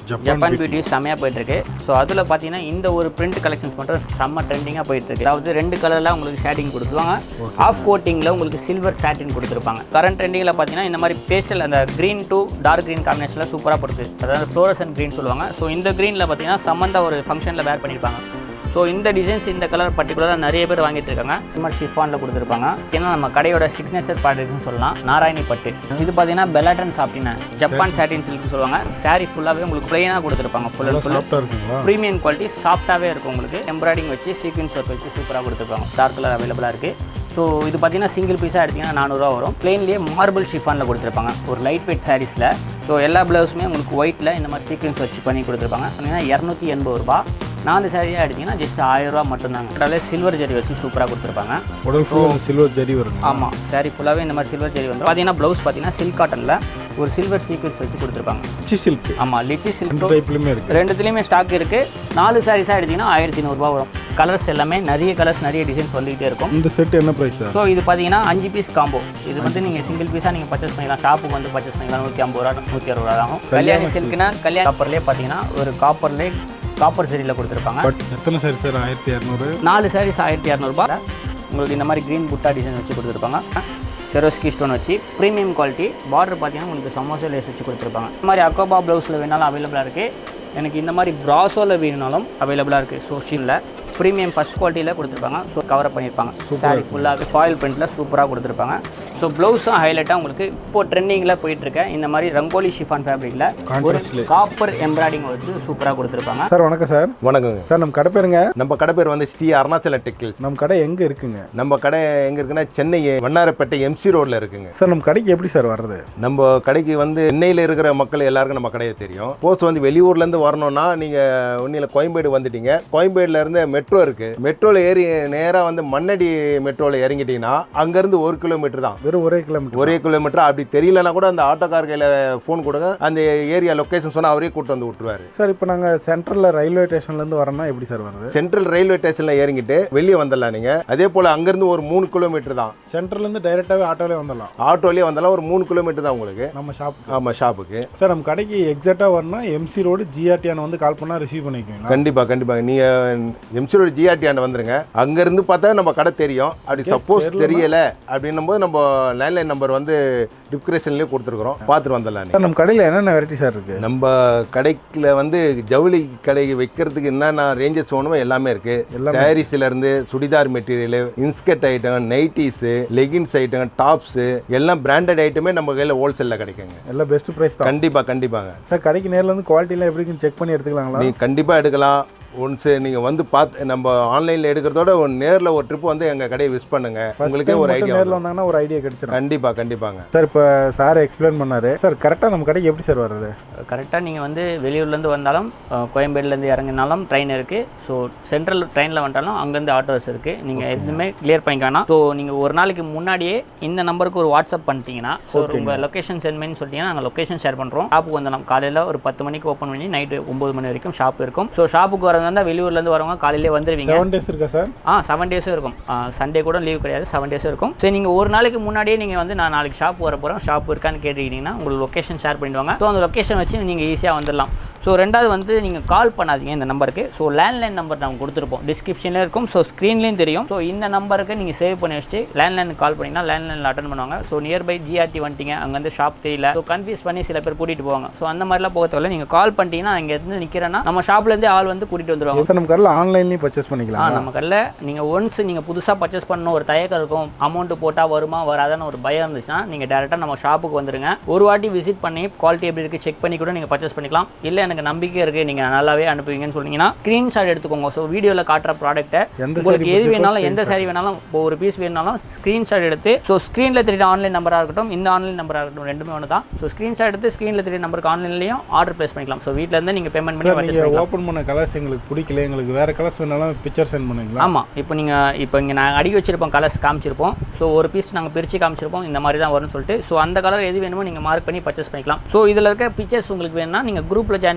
Japan Japan beauty செம்மையாக போயிட்டுருக்கு so அதில் பார்த்தீங்கன்னா இந்த ஒரு பிரிண்ட் கலெக்ஷன்ஸ் மட்டும் செம்ம ட்ரெண்டிங்காக போயிட்டுருக்கு அதாவது ரெண்டு கலரில் உங்களுக்கு ஷேட்டிங் கொடுத்துருவாங்க ஆஃப் கோட்டிங்கில் உங்களுக்கு சில்வர் சாட்டின் கொடுத்துருப்பாங்க கரண்ட் ட்ரெண்டிங்கில் பார்த்தீங்கன்னா இந்த மாதிரி பேஸ்டல் அந்த க்ரீன் டு டார்க் க்ரீன் காம்பினேஷனில் சூப்பராக போடுது அதாவது ஃப்ளோரசன் க்ரீன் சொல்லுவாங்க ஸோ இந்த க்ரீனில் பார்த்தீங்கன்னா சம்மந்தா ஒரு ஃபங்க்ஷனில் வேர் பண்ணியிருப்பாங்க ஸோ இந்த டிசைன்ஸ் இந்த கலர் பர்டிகுலராக நிறைய பேர் வாங்கிட்டு இருக்காங்க இந்த மாதிரி ஷிஃபானில் கொடுத்துருப்பாங்க ஏன்னா நம்ம கடையோட சிக்னேச்சர் ப்ராடக்ட்னு சொல்லலாம் நாராயணி பட்டு இது பார்த்தீங்கன்னா பெலாட்டன் சாப்பிட்டின ஜப்பான் சாட்டின் சில்க் சொல்லுவாங்க saree ஃபுல்லாகவே உங்களுக்கு ப்ளைனாக கொடுத்துருப்பாங்க ஃபுல் அண்ட் ஃபுல் சாஃப்டாக இருக்குங்களா ப்ரீமியம் குவாலிட்டி சாஃப்டாகவே இருக்கும் உங்களுக்கு எம்ப்ராய்டிங் வச்சு சீக்வன்ஸ் ஒர்க் வச்சு சூப்பராக கொடுத்துருப்பாங்க டார்க் கலர் அவைலபிளாக இருக்குது ஸோ இது பார்த்தீங்கன்னா சிங்கிள் பீஸாக எடுத்திங்கன்னா நானூறுரூவா வரும் பிளெயின்லேயே மார்பிள் ஷிஃபானில் கொடுத்துருப்பாங்க ஒரு லைட் வெயிட் சாரீஸில் ஸோ எல்லா ப்ளவுஸுமே உங்களுக்கு ஒயிட்டில் இந்த மாதிரி சீக்வன்ஸ் வச்சு பண்ணி கொடுத்துருப்பாங்க பார்த்தீங்கன்னா இரநூத்தி எண்பது ரூபா நாலு சாரியாக எடுத்திங்கன்னா ஜஸ்ட் ஆயிரரூவா மட்டும்தாங்க அதாவது சில்வர் ஜரி வச்சு சூப்பராக கொடுத்துருப்பாங்க உடல் ஃபுல்லாக சில்வர் ஜரி வருங்க ஆமாம் சாரி ஃபுல்லாகவே இந்த மாதிரி சில்வர் ஜரி வந்துடும் பார்த்தீங்கன்னா ப்ளவுஸ் பார்த்தீங்கன்னா சில்க் காட்டனில் ஒரு சில்வர் சீக்வன்ஸ் வச்சு கொடுத்துருப்பாங்க ரிச்சி சில்க் ஆமாம் லிச்சி சில்க் ரெண்டு டைப்லையுமே இருக்குது ரெண்டுத்துலேயுமே ஸ்டாக் இருக்குது நாலு சாரீஸாக எடுத்திங்கன்னா ஆயிரத்தி நூறுரூவா வரும் கலர்ஸ் எல்லாமே நிறைய கலர்ஸ் நிறைய டிசைன்ஸ் வந்துகிட்டே இருக்கும் இந்த செட் என்ன ப்ரைஸ் சார் ஸோ இது பார்த்தீங்கன்னா அஞ்சு பீஸ் காம்போ இது வந்து நீங்கள் சிங்கிள் பீஸாக நீங்கள் பர்ச்சேஸ் பண்ணிக்கலாம் ஷாப்புக்கு வந்து பர்ச்சேஸ் பண்ணிக்கலாம் நூற்றி ஐம்பது ரூபா நூற்றி அறுபது ரூபா ஆகும் கல்யாணி சில்க்னா கல்யாண காப்பர்லேயே பார்த்தீங்கன்னா ஒரு காப்பர்லேயே காப்பர் சரியில் கொடுத்துருப்பாங்க பட் எத்தனை சாரி சார் ஆயிரத்தி இரநூறு நாலு சாரீஸ் ஆயிரத்தி இரநூறுபா உங்களுக்கு இந்த மாதிரி க்ரீன் புட்டா டிசைன் வச்சு கொடுத்துருப்பாங்க செரோஸ்கி ஸ்டோன் வச்சு ப்ரீமியம் குவாலிட்டி பார்டர் பார்த்தீங்கன்னா உங்களுக்கு சமோசா லேஸ் வச்சு கொடுத்துருப்பாங்க இந்த மாதிரி அக்கோபா ப்ளவுஸில் வேணாலும் அவைலபிளாக இருக்குது எனக்கு இந்த மாதிரி ப்ராசோவில் வேணுனாலும் அவைலபிளாக இருக்குது ஸோ ஷீலில் ப்ரீமியம் ஃபஸ்ட் குவாலிட்டியில் கொடுத்துருப்பாங்க ஸோ கவர் பண்ணியிருப்பாங்க சாரி ஃபுல்லாக ஃபாயில் பிரிண்ட்டில் சூப்பராக கொடுத்துருப்பாங்க ஸோ ப்ளவுஸும் ஹைலைட்டாக உங்களுக்கு இப்போ ட்ரெண்டிங்கில் போயிட்டுருக்க இந்த மாதிரி ரங்கோலி ஷிஃபான் ஃபேப்ரிக்கில் ஒரு கான்ட்ராஸ்ட்ல காப்பர் எம்ப்ராய்டிங் வச்சு சூப்பராக கொடுத்துருப்பாங்க சார் வணக்கம் சார் வணக்கங்க சார் நம்ம கடை பேருங்க நம்ம கடை பேர் வந்து ஸ்ரீ அருணாச்சல டெக்டைல்ஸ் நம்ம கடை எங்கே இருக்குங்க நம்ம கடை எங்கே இருக்குன்னா சென்னை வண்ணாரப்பேட்டை எம்சி ரோட்டில் இருக்குங்க சார் நம்ம கடைக்கு எப்படி சார் வர்றது நம்ம கடைக்கு வந்து சென்னையில் இருக்கிற மக்கள் எல்லாருக்கும் நம்ம கடையை தெரியும் சப்போஸ் வந்து வெளியூர்லேருந்து வரணும்னா நீங்கள் ஒன்றில் கோயம்பேடு வந்துட்டீங்க கோயம்பேடுல இருந்து மெட்ரோ இருக்குது மெட்ரோவில் ஏறி நேராக வந்து மண்ணடி மெட்ரோவில் இறங்கிட்டீங்கன்னா அங்கேருந்து ஒரு கிலோமீட்டர் தான் வெறும் ஒரே கிலோமீட்டர் ஒரே கிலோமீட்டர் அப்படி தெரியலனா கூட அந்த ஆட்டோக்கார் கையில் ஃபோன் கொடுங்க அந்த ஏரியா லொக்கேஷன் சொன்னால் அவரே கூட்டு வந்து விட்டுருவாரு சார் இப்போ நாங்கள் சென்ட்ரலில் ரயில்வே ஸ்டேஷன்லேருந்து வரோம்னா எப்படி சார் வருது சென்ட்ரல் ரயில்வே ஸ்டேஷனில் இறங்கிட்டு வெளியே வந்துடலாம் நீங்கள் அதே போல் அங்கேருந்து ஒரு மூணு கிலோமீட்டர் தான் சென்ட்ரல்லேருந்து டைரெக்டாகவே ஆட்டோலே வந்துடலாம் ஆட்டோலேயே வந்தாலும் ஒரு மூணு கிலோமீட்டர் தான் உங்களுக்கு நம்ம ஷாப் ஆமாம் ஷாப்புக்கு சார் நம்ம கடைக்கு எக்ஸாக்டாக வரணும்னா எம்சி ரோடு ஜிஆர்டிஆன் வந்து கால் பண்ணால் ரிசீவ் பண்ணிக்குவீங்களா கண்டிப்பாக கண்டிப்பாக நீங்கள் எம்சிரோட ஜிஆர்டி ஆண்ட வந்துருங்க அங்கேருந்து பார்த்தா நம்ம கடை தெரியும் அப்படி சப்போஸ் தெரியல அப்படின்னும் போது நம்ம லேண்ட்லைன் நம்பர் வந்து டிஸ்கிரிப்ஷன்லேயே கொடுத்துருக்குறோம் பார்த்துட்டு வந்துடலாம் சார் நம்ம கடையில் என்னென்ன வெரைட்டி சார் இருக்குது நம்ம கடைக்குள்ள வந்து ஜவுளி கடை வைக்கிறதுக்கு என்னென்ன ரேஞ்சஸ் வேணுமோ எல்லாமே இருக்கு சாரீஸ்ல இருந்து churidar material inskirt item nighties leggings item tops எல்லாம் பிராண்டட் ஐட்டமே நம்ம கையில் ஹோல்சேலில் கிடைக்குங்க எல்லாம் பெஸ்ட் ப்ரைஸ் தான் கண்டிப்பாக கண்டிப்பாங்க சார் கடைக்கு நேரில் வந்து குவாலிட்டிலாம் எப்படி இருக்குன்னு செக் பண்ணி எடுத்துக்கலாங்களா நீ கண்டிப்பாக எடுக்கலாம் ஒன்ஸ் நீங்கள் வந்து பார்த்து நம்ம ஆன்லைனில் எடுக்கிறதோட ஒரு நேரில் ஒரு ட்ரிப் வந்து எங்கள் கடையை விஸ் பண்ணுங்க உங்களுக்கே ஒரு ஐடியா நேரில் வந்தாங்கன்னா ஒரு ஐடியா கிடைச்சிடும் கண்டிப்பாக கண்டிப்பாங்க சார் இப்போ சார் எக்ஸ்பிளைன் பண்ணாரு சார் கரெக்டாக நம்ம கடைக்கு எப்படி சார் வர்றது கரெக்டாக நீங்கள் வந்து வெளியூர்லேருந்து வந்தாலும் அஹ், கோயம்பேடுலேருந்து இறங்கினாலும் ட்ரெயின் இருக்குது ஸோ சென்ட்ரல் ட்ரெயினில் வந்துட்டாலும் அங்கேருந்து ஆட்டோஸ் இருக்குது நீங்கள் எதுவுமே கிளியர் பண்ணிக்கானா ஸோ நீங்கள் ஒரு நாளைக்கு முன்னாடியே இந்த நம்பருக்கு ஒரு வாட்ஸ்அப் பண்ணிட்டீங்கன்னா ஸோ உங்கள் லொக்கேஷன் சென்ட் பண்ணி சொல்லிட்டீங்கன்னா நாங்கள் லொக்கேஷன் ஷேர் பண்ணுறோம் ஷாப்புக்கு வந்துடலாம் காலையில் ஒரு பத்து மணிக்கு ஓப்பன் பண்ணி நைட்டு ஒம்பது மணி வரைக்கும் ஷாப் இருக்கும் ஸோ ஷாப்புக்கு வரதா இருந்தால் வெளியூர்லேருந்து வரவங்க காலையிலே வந்துடுவீங்க செவன் டேஸ் இருக்கா சார் ஆ செவன் டேஸும் இருக்கும் சண்டே கூட லீவ் கிடையாது செவன் டேஸும் இருக்கும் சரி நீங்கள் ஒரு நாளைக்கு முன்னாடியே நீங்கள் வந்து நான் நாளைக்கு ஷாப் வர போகிறேன் ஷாப் இருக்கான்னு கேட்டுக்கிட்டீங்கன்னா உங்களுக்கு லொக்கேஷன் ஷேர் பண்ணிடுவாங்க ஸோ அந்த லொக்கேஷன் வச்சு நீங்கள் ஈஸியாக வந்துடலாம் ஸோ ரெண்டாவது வந்து நீங்கள் கால் பண்ணாதீங்க இந்த நம்பருக்கு ஸோ லேண்ட்லைன் நம்பர் நாங்கள் கொடுத்துருப்போம் டிஸ்கிரிப்ஷன்லேயும் இருக்கும் ஸோ ஸ்க்ரீன்லேயும் தெரியும் ஸோ இந்த நம்பருக்கு நீங்கள் சேவ் பண்ணி வச்சுட்டு லேண்ட்லைனுக்கு கால் பண்ணிங்கன்னா லேண்ட்லைனில் அட்டன் பண்ணுவாங்க ஸோ நியர்பை ஜிஆர்டி வந்துட்டீங்க அங்கே வந்து ஷாப் தெரியல ஸோ கன்ஃபியூஸ் பண்ணி சில பேர் கூட்டிகிட்டு போவாங்க ஸோ அந்த மாதிரிலாம் போகிறதுல நீங்கள் கால் பண்ணிட்டீங்கன்னா இங்கே இருந்து நிற்கிறேன்னா நம்ம ஷாப்லேருந்து ஆள் வந்து கூட்டிகிட்டு வந்துருவாங்க சார் நம்ம கடையில் ஆன்லைன்லேயும் பர்ச்சேஸ் ஆ பண்ணிக்கலாம் நம்ம கடையில் நீங்கள் ஒன்ஸ் நீங்கள் புதுசாக பர்ச்சேஸ் பண்ணணும் ஒரு தயக்கம் இருக்கும் அமௌண்ட்டு போட்டால் வருமா வராதான்னு ஒரு பயம் இருந்துச்சுன்னா நீங்கள் டேரெக்டாக நம்ம ஷாப்புக்கு வந்துருங்க ஒரு வாட்டி விசிட் பண்ணி குவாலிட்டி எப்படி இருக்குது செக் பண்ணி கூட நீங்கள் பர்ச்சேஸ் பண்ணிக்கலாம் இல்லை எனக்கு நம்பிக்கை இருக்குது நீங்கள் நல்லாவே அனுப்புவீங்கன்னு சொன்னீங்கன்னா ஸ்க்ரீன்ஷாட் எடுத்துக்கோங்க ஸோ வீடியோவில் காட்டுற ப்ராடக்ட்டை எந்த உங்களுக்கு saree எது பிடிச்சிருக்கோ வேணாலும் எந்த சாரி வேணாலும் இப்போ ஒரு பீஸ் வேணாலும் ஸ்க்ரீன்ஷாட் எடுத்து ஸோ ஸ்க்ரீனில் தெரியுற ஆன்லைன் நம்பராக இருக்கட்டும் இந்த ஆன்லைன் நம்பராக இருக்கட்டும் ரெண்டுமே ஒன்று தான் ஸோ ஸ்க்ரீன்ஷாட் எடுத்து ஸ்க்ரீனில் தெரியுற நம்பருக்கு ஆன்லைன்லையும் ஆர்டர் ப்ளேஸ் பண்ணிக்கலாம் ஸோ வீட்டில் இருந்து நீங்கள் பேமெண்ட் பண்ணி சார் purchase நீங்கள் பண்ணிக்கலாம் ஓப்பன் பண்ண கலர்ஸ் எங்களுக்கு பிடிக்கல எங்களுக்கு வேறு கலர்ஸ் வேணாலும் பிக்சர் சென்ட் பண்ணுவீங்களா ஆமாம் இப்போ நீங்கள் இப்போ இங்கே நான் அடிக்க வச்சிருப்போம் கலர்ஸ் காமிச்சிருப்போம் ஸோ ஒரு பீஸ் நாங்கள் பிரித்து காமிச்சிருப்போம் இந்த மாதிரி தான் வரும்னு சொல்லிட்டு ஸோ அந்த கலர் எது வேணுமோ நீங்கள் மார்க் பண்ணி பர்ச்சேஸ் பண்ணிக்கலாம் ஸோ இதில் இருக்க பிக்சர்ஸ் உங்களுக்கு வேணும்னா நீங்கள் குரூப்பில் ஜாயின்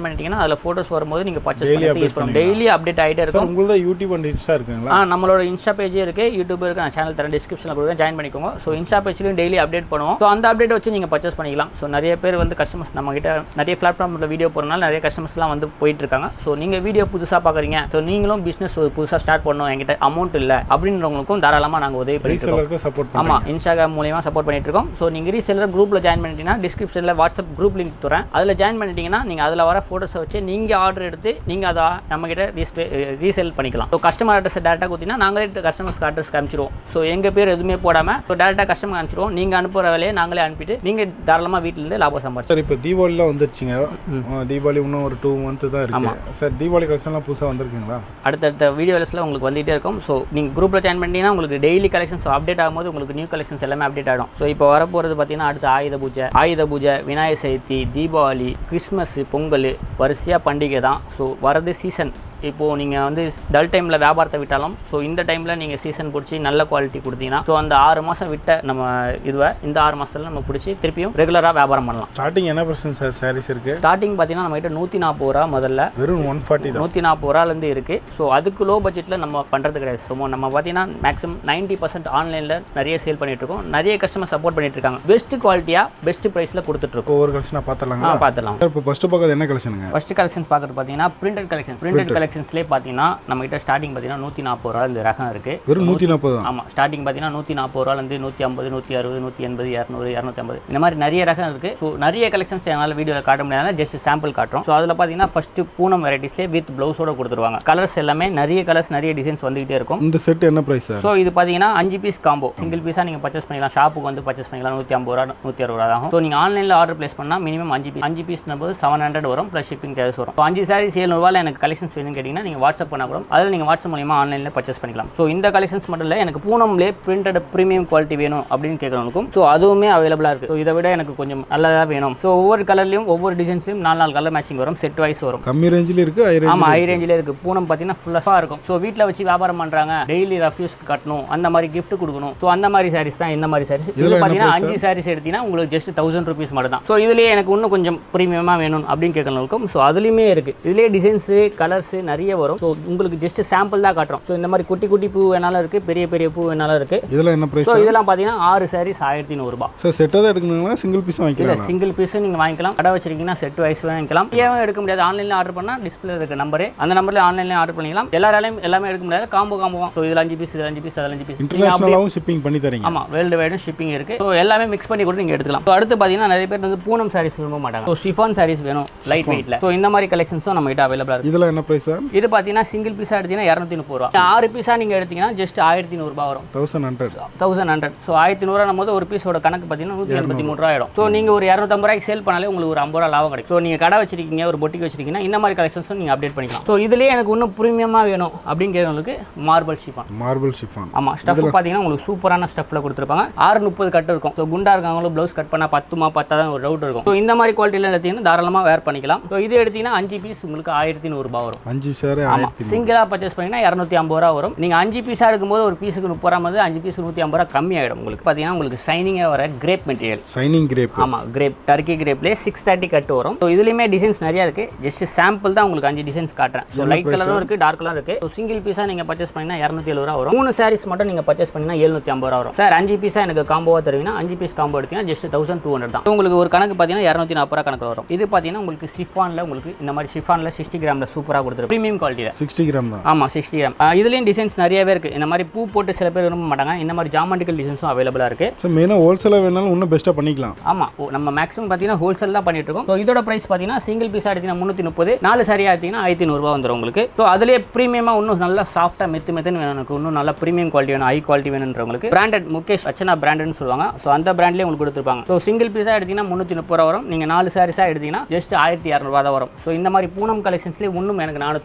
பண்ணிட்டீங்கன்னா அதில் ஃபோட்டோஸ் வரும்போது நீங்கள் பர்ச்சேஸ் Daily பண்ணி update யூஸ் பண்ணலாம் டெய்லி அப்டேட் ஆகிட்டே இருக்கும் சார் உங்களது யூடியூப் அண்ட் இன்ஸ்டா இருக்குங்களா ஆ நம்மளோட இன்ஸ்டா பேஜே இருக்கு யூடியூப் இருக்கு நான் சேனல் தரேன் டிஸ்கிரிப்ஷனில் கொடுங்க ஜாயின் பண்ணிக்கோங்க ஸோ இன்ஸ்டா பேஜ்லையும் டெய்லி அப்டேட் பண்ணுவோம் ஸோ அந்த அப்டேட் வச்சு நீங்கள் பர்ச்சேஸ் பண்ணிக்கலாம் ஸோ நிறைய பேர் வந்து கஸ்டமர்ஸ் நம்ம கிட்ட நிறைய பிளாட்ஃபார்மில் வீடியோ போகிறனால நிறைய கஸ்டமர்ஸ்லாம் வந்து போயிட்டு இருக்காங்க ஸோ நீங்கள் வீடியோ புதுசாக பார்க்குறீங்க ஸோ நீங்களும் பிஸ்னஸ் புதுசாக ஸ்டார்ட் பண்ணணும் என்கிட்ட அமௌண்ட் இல்லை அப்படின்றவங்களுக்கும் தாராளமாக நாங்கள் உதவி பண்ணிட்டு இருக்கோம் ரீசெல்லருக்கு சப்போர்ட் பண்ணுங்க ஆமாம் இன்ஸ்டாகிராம் மூலியமாக சப்போர்ட் பண்ணிட்டு இருக்கோம் ஸோ நீங்கள் ரீசெல்லர் குரூப்பில் ஜாயின் பண்ணிட்டீங்கன்னா டிஸ்கிரிப்ஷனில் வாட்ஸ்அப் குரூப் லிங்க் தரேன் அதில் ஜாயின் பண்ணிட்டீங்கன்னா நீங்கள் அதில் வர ஃபோட்டோஸை வச்சு நீங்கள் ஆர்டர் எடுத்து நீங்கள் அதை நம்மக்கிட்ட ரீஸ்பே ரீசேல் பண்ணிக்கலாம் ஸோ கஸ்டமர் அட்ரஸ் டேரெக்டாக கொடுத்தீங்கன்னா நாங்களே கஸ்டமர்ஸ்க்கு அட்ரஸ் காமிச்சிருவோம் ஸோ எங்கள் பேர் எதுவுமே போடாமல் ஸோ டேரெக்டாக கஸ்டமர் அனுப்பிச்சிருவோம் நீங்கள் அனுப்புகிற வேலையை நாங்களே அனுப்பிட்டு நீங்கள் தாராளமாக வீட்டிலேருந்து லாபம் சம்பாதிச்சு சார் இப்போ தீபாவளிலாம் வந்துருச்சுங்க ஆ, தீபாவளி இன்னும் ஒரு டூ மந்த்து தான் இருக்கு சார் தீபாவளி கலெக்ஷன்லாம் புதுசாக வந்திருக்குங்களா அடுத்தடுத்த வீடியோஸில் உங்களுக்கு வந்துகிட்டே இருக்கும் ஸோ நீங்கள் குரூப்பில் ஜாயின் பண்ணிட்டீங்கன்னா உங்களுக்கு டெய்லி கலெக்ஷன்ஸ் அப்டேட் ஆகும்போது உங்களுக்கு நியூ கலெக்ஷன்ஸ் எல்லாமே அப்டேட் ஆகிடும் ஸோ இப்போ வரப்போகிறது பார்த்தீங்கன்னா அடுத்து ஆயுத பூஜை ஆயுத பூஜை விநாயகர் சதுர்த்தி தீபாவளி கிறிஸ்மஸ் பொங்கல் வரிசையாக பண்டிகை தான் ஸோ வரது சீசன் இப்போது நீங்கள் வந்து டல் டைமில் வியாபாரத்தை விட்டாலும் ஸோ இந்த டைமில் நீங்கள் சீசன் பிடிச்சி நல்ல குவாலிட்டி கொடுத்தீங்கன்னா ஸோ அந்த ஆறு மாதம் விட்ட நம்ம இதுவை இந்த ஆறு மாதத்தில் நம்ம பிடிச்சி திருப்பியும் ரெகுலராக வியாபாரம் பண்ணலாம் ஸ்டார்டிங் என்ன பர்சன்ட் சார் சாரீஸ் இருக்கு ஸ்டார்டிங் பார்த்தீங்கன்னா நம்மகிட்ட நூற்றி நாற்பது ரூபா முதல்ல வெறும் ஒன் ஃபார்ட்டி தான் நூற்றி நாற்பது ரூபாலேருந்து இருக்குது ஸோ அதுக்கு லோ பட்ஜெட்டில் நம்ம பண்ணுறது கிடையாது ஸோ நம்ம பார்த்தீங்கன்னா மேக்ஸிமம் நைன்ட்டி பர்சன்ட் ஆன்லைனில் நிறைய சேல் பண்ணிட்டு இருக்கோம் நிறைய கஸ்டமர் சப்போர்ட் பண்ணிட்டு இருக்காங்க பெஸ்ட் குவாலிட்டியாக பெஸ்ட் ப்ரைஸில் கொடுத்துட்ருக்கோம் ஒவ்வொரு கலெக்ஷனாக ஆ பார்த்துலாங்களா பார்த்துலாம் சார் இப்போ ஃபஸ்ட்டு பார்க்கறது என்ன கலெக்ஷனுங்க ஃபர்ஸ்ட் கலெக்ஷன்ஸ் பார்க்குறது பார்த்தீங்கன்னா பிரிண்டட் கலெக்ஷன் பிரிண்டட் கலெக்ஷன்ஸ்லேயே பார்த்தீங்கன்னா நம்மகிட்ட ஸ்டார்டிங் பார்த்தீங்கன்னா நூற்றி நாற்பது ரூபா இந்த ரகம் இருக்குது வெறும் நூற்றி நாற்பது தான் ஆமாம் ஸ்டார்டிங் பார்த்தீங்கன்னா நூற்றி நாற்பது ரூபாலேருந்து நூற்றி ஐம்பது நூற்றி அறுபது நூற்றி எண்பது இரநூறு இரநூத்தம்பது இந்த மாதிரி நிறைய ரகம் இருக்குது ஸோ நிறைய கலெக்ஷன்ஸ் என்னால் வீடியோவில் காட்ட முடியாது ஜஸ்ட் சாம்பிள் காட்டுறோம் ஸோ அதில் பார்த்தீங்கன்னா ஃபஸ்ட்டு பூனம் வெரைட்டிஸ்லேயே வித் ப்ளவுஸோட கொடுத்துருவாங்க கலர்ஸ் எல்லாமே நிறைய கலர்ஸ் நிறைய டிசைன்ஸ் வந்துகிட்டே இருக்கும் இந்த செட் என்ன ப்ரைஸ் சார் ஸோ இது பார்த்தீங்கன்னா அஞ்சு பீஸ் காம்போ சிங்கிள் பீஸாக நீங்கள் பர்ச்சேஸ் பண்ணிக்கலாம் ஷாப்புக்கு வந்து பர்ச்சேஸ் பண்ணிக்கலாம் நூற்றி ஐம்பது ரூபா நூற்றி அறுபது ரூபா ஆகும் ஸோ நீங்கள் ஆன்லைனில் ஆர்டர் பிளேஸ் பண்ணால் மினிமம் அஞ்சு பீஸ் அஞ்சு பீஸ் போது செவன் ஹண்ட்ரட் வரும் ப்ளஸ் ஷிப்பிங் சார்ஜஸ் வரும் ஸோ அஞ்சு சாரீஸ் ஏழுநூறுவாயில் எனக்கு கலெக்ஷன்ஸ் வேணும்னு கேட்டிங்கன்னா நீங்கள் வாட்ஸ்அப் பண்ண கூட அதில் நீங்கள் வாட்ஸ்அப் மூலியமா ஆன்லைனில் பர்ச்சேஸ் பண்ணிக்கலாம் ஸோ இந்த கலெக்ஷன்ஸ் மட்டும் இல்லை எனக்கு பூனம்லேயே பிரிண்டட் ப்ரீமியம் குவாலிட்டி வேணும் அப்படின்னு கேட்குறவங்களுக்கும் ஸோ அதுவுமே அவைலபிளாக இருக்குது ஸோ இதை விட எனக்கு கொஞ்சம் நல்லதாக வேணும் ஸோ ஒவ்வொரு கலர்லையும் ஒவ்வொரு டிசைன்ஸ்லையும் நாலு நாலு கலர் மேட்சிங் வரும் செட் வைஸ் வரும் கம்மி ரேஞ்சில் இருக்குது ஹை ரேஞ்ச் ஆமாம் ஹை ரேஞ்சில் இருக்குது பூனம் பார்த்தீங்கன்னா ஃபுல்லாக இருக்கும் ஸோ வீட்டில் வச்சு வியாபாரம் பண்ணுறாங்க டெய்லி ரஃப்யூஸ்க்கு கட்டணும் அந்த மாதிரி gift கொடுக்கணும் ஸோ அந்த மாதிரி சாரீஸ் தான் இந்த மாதிரி சாரீஸ் இது என்ன பார்த்தீங்கன்னா price, அஞ்சு சாரீஸ் எடுத்தீங்கன்னா உங்களுக்கு ஜஸ்ட் தௌசண்ட் ருபீஸ் மட்டும் தான் ஸோ இதுலேயே எனக்கு இன்னும் கொஞ்சம் ப்ரீமியமாக வேணும் அப்படின்னு கேட்கறவங்களுக்கும் ஸோ அதுலேயுமே இருக்குது இதுலேயே டிசைன்ஸு கலர்ஸு நிறைய வரும் ஸோ உங்களுக்கு ஜஸ்ட் சாம்பிள் தான் காட்டுறோம் ஸோ இந்த மாதிரி குட்டி குட்டி பூ வேணாலும் இருக்குது பெரிய பெரிய பூ வேணாலும் இருக்குது இதில் என்ன ப்ரைஸ் ஸோ இதெல்லாம் பார்த்தீங்கன்னா ஆறு சாரீஸ் ஆயிரத்தி நூறுரூபா சார் செட்டாக தான் எடுக்கணுங்களா சிங்கிள் பீஸும் இல்ல வாங்கிக்கலாம் சிங்கிள் பீஸ் நீங்க வாங்கிக்கலாம் கடை வச்சிருக்கீங்கன்னா செட் வைஸ் வாங்கிக்கலாம் ஏன் எடுக்க முடியாது ஆன்லைன்ல ஆர்டர் பண்ணா டிஸ்பிளே இருக்க நம்பரு அந்த நம்பர்ல ஆன்லைன்ல ஆர்டர் பண்ணிக்கலாம் எல்லாராலையும் எல்லாமே எடுக்க முடியாது காம்போ காம்போ ஸோ இதுல அஞ்சு பீஸ் இதுல அஞ்சு பீஸ் அதுல அஞ்சு பீஸ் நீங்க அப்படி இன்டர்நேஷனலாகவும் ஷிப்பிங் பண்ணி தரீங்க ஆமா வேர்ல்டு வைடும் ஷிப்பிங் இருக்கு ஸோ எல்லாமே மிக்ஸ் பண்ணி கூட நீங்க எடுத்துக்கலாம் ஸோ அடுத்து பாத்தீங்கன்னா நிறைய பேர் வந்து பூனம் சாரீஸ் விரும்ப மாட்டாங்க ஸோ ஷிஃபான் சாரீஸ் வேணும் லைட் வெயிட்ல ஸோ இந்த மாதிரி கலெக்ஷன்ஸும் நம்ம கிட்ட அவைலபிளா இருக்கு இதில் என்ன ப்ரைஸ் சார் இது பாத்தீங்கன்னா சிங்கிள் பீஸா எடுத்தீங்கன்னா இரநூத்தி முப்பது ரூபா ஆறு பீஸா நீங்க எடுத்தீங்கன்னா ஜஸ்ட் ஆயிரத்தி நூறுபா வரும் thousand hundred thousand hundred so ஆயிரத்தி நூறுவா போது ஒரு பீஸோட கணக்கு பார்த்தீங்கன்னா நூற்றி எண்பத்தி மூணு ரூபா ஆயிடும் ஸோ நீங்கள் ஒரு இரநூத்தம்பது ரூபாய்க்கு சேல் பண்ணாலே உங்களுக்கு ஒரு ஐம்பது ரூபா லாபம் கிடைக்கும் ஸோ நீங்கள் கடை வச்சிருக்கீங்க ஒரு பொட்டிக்கு வச்சிருக்கீங்கன்னா இந்த மாதிரி கலெக்ஷன்ஸும் நீங்கள் அப்டேட் பண்ணிக்கலாம் ஸோ இதுலேயே எனக்கு இன்னும் ப்ரீமியமாக வேணும் அப்படிங்கிறவங்களுக்கு மார்பல் ஷிஃபான் மார்பிள் ஷிஃபான் ஆமாம் ஸ்டஃப் பார்த்தீங்கன்னா உங்களுக்கு சூப்பரான ஸ்டஃப்பில் கொடுத்துருப்பாங்க ஆறு முப்பது கட்டு இருக்கும் ஸோ குண்டா இருக்கவங்களும் ப்ளவுஸ் கட் பண்ணால் பத்துமா பத்தாதான் ஒரு டவுட் இருக்கும் ஸோ இந்த மாதிரி குவாலிட்டியில் எடுத்தீங்கன்னா தாராளமாக வேர் பண்ணிக்கலாம் ஸோ இது எடுத்தீங்கன்னா அஞ்சு பீஸ் உங்களுக்கு ஆயிரத்தி நூறுரூபா வரும் அஞ்சு ஷேர் ஆமாம் ஆயிரத்தி சிங்கிளாக பர்ச்சேஸ் பண்ணிங்கன்னா இரநூத்தி ஐம்பது ரூபா வரும் நீங்கள் அஞ்சு பீஸாக இருக்கும்போது ஒரு பீஸுக்கு முப்பது ரூபா வந்து அஞ்சு பீஸ் நூற்றி ஐம்பது ரூபா கம்மியாயிடும் உங்களுக்கு பார்த்தீங்கன்னா உங்களுக்கு ஷைனிங்காக வர கிரேப் மெட்டீரியல் சைனிங் கிரேப் ஆமாம் கிரேப் டர்க்கி கிரேப்லேயே சிக்ஸ் தேர்ட்டி கட்டு வரும் ஸோ இதுலேயுமே டிசைன்ஸ் நிறையா இருக்குது ஜஸ்ட் சாம்பிள் தான் உங்களுக்கு அஞ்சு டிசைன்ஸ் காட்டுறேன் ஸோ லைட் கலரும் இருக்குது டார்க் கலரும் இருக்குது ஸோ சிங்கிள் பீஸாக நீங்கள் பர்ச்சேஸ் பண்ணிங்கன்னா இரநூத்தி எழுபது ரூபா வரும் மூணு சாரீஸ் மட்டும் நீங்கள் பர்ச்சேஸ் பண்ணிங்கன்னா எழுநூற்றி ஐம்பது ரூபா வரும் சார் அஞ்சு பீஸாக எனக்கு காம்போவாக தருவீங்கன்னா அஞ்சு பீஸ் காம்போ எடுத்தீங்கன்னா ஜஸ்ட் தௌசண்ட் டூ ஹண்ட்ரட் தான் உங்களுக்கு ஒரு கணக்கு பார்த்தீங்கன்னா இரநூத்தி நாற்பது ரூபா கணக்கு வரும் இது பார்த்தீங்கன்னா உங்களுக்கு ஷிஃபானில் உங்களுக்கு இந்த மாதிரி ஷிஃபானில் சிக்ஸ்டி கிராமில் சூப்பராக கொடுத்துரு ப்ரீமியம் குவாலிட்டியில் சிக்ஸ்டி கிராம் தான் ஆமாம் சிக்ஸ்டி கிராம் இதுலேயும் டிசைன்ஸ் நிறையவே இருக்குது இந்த மாதிரி பூ போட்டு சில பேர் விரும்ப மாட்டாங்க இந்த மாதிரி ஜாமெண்டிக்கல் டிசைன்ஸும் அவைலபிளாக இருக்குது சார் மெயினாக ஹோல்சேலாக வேணாலும் இன்னும் பெஸ்ட்டாக பண்ணிக்கலாம் ஆமாம் ஓ, நம்ம மேக்ஸிமம் பார்த்தீங்கன்னா ஹோல்சேல் தான் பண்ணிட்டு இருக்கோம் ஸோ இதோட பிரைஸ் பார்த்தீங்கன்னா சிங்கிள் பீஸ் எடுத்தீங்கன்னா முந்நூற்றி முப்பது நாலு சரியாக எடுத்தீங்கன்னா ஆயிரத்தி நூறுரூவா வந்துடும் உங்களுக்கு ஸோ அதுலேயே ப்ரீமியமாக இன்னும் நல்லா சாஃப்ட்டாக மெத்து மெத்துன்னு வேணும் எனக்கு இன்னும் நல்லா ப்ரீமியம் குவாலிட்டி வேணும் ஹை குவாலிட்டி வேணுன்றவங்களுக்கு பிராண்டட் முகேஷ் அச்சனா பிராண்டட்னு சொல்லுவாங்க ஸோ அந்த பிராண்ட்லேயே உங்களுக்கு கொடுத்துருப்பாங்க ஸோ சிங்கிள் பீஸாக எடுத்தீங்கன்னா முந்நூற்றி முப்பது ரூபா வரும் நீங்கள் நாலு சாரீஸாக எடுத்தீங்கன்னா ஜஸ்ட் ஆயிரத்தி இரநூறுவா தான் வரும் ஸோ இந்த மாதிரி பூனம் கலெக்ஷன்ஸ்லேயே இன்னும் எனக்கு நானூற்றம்பது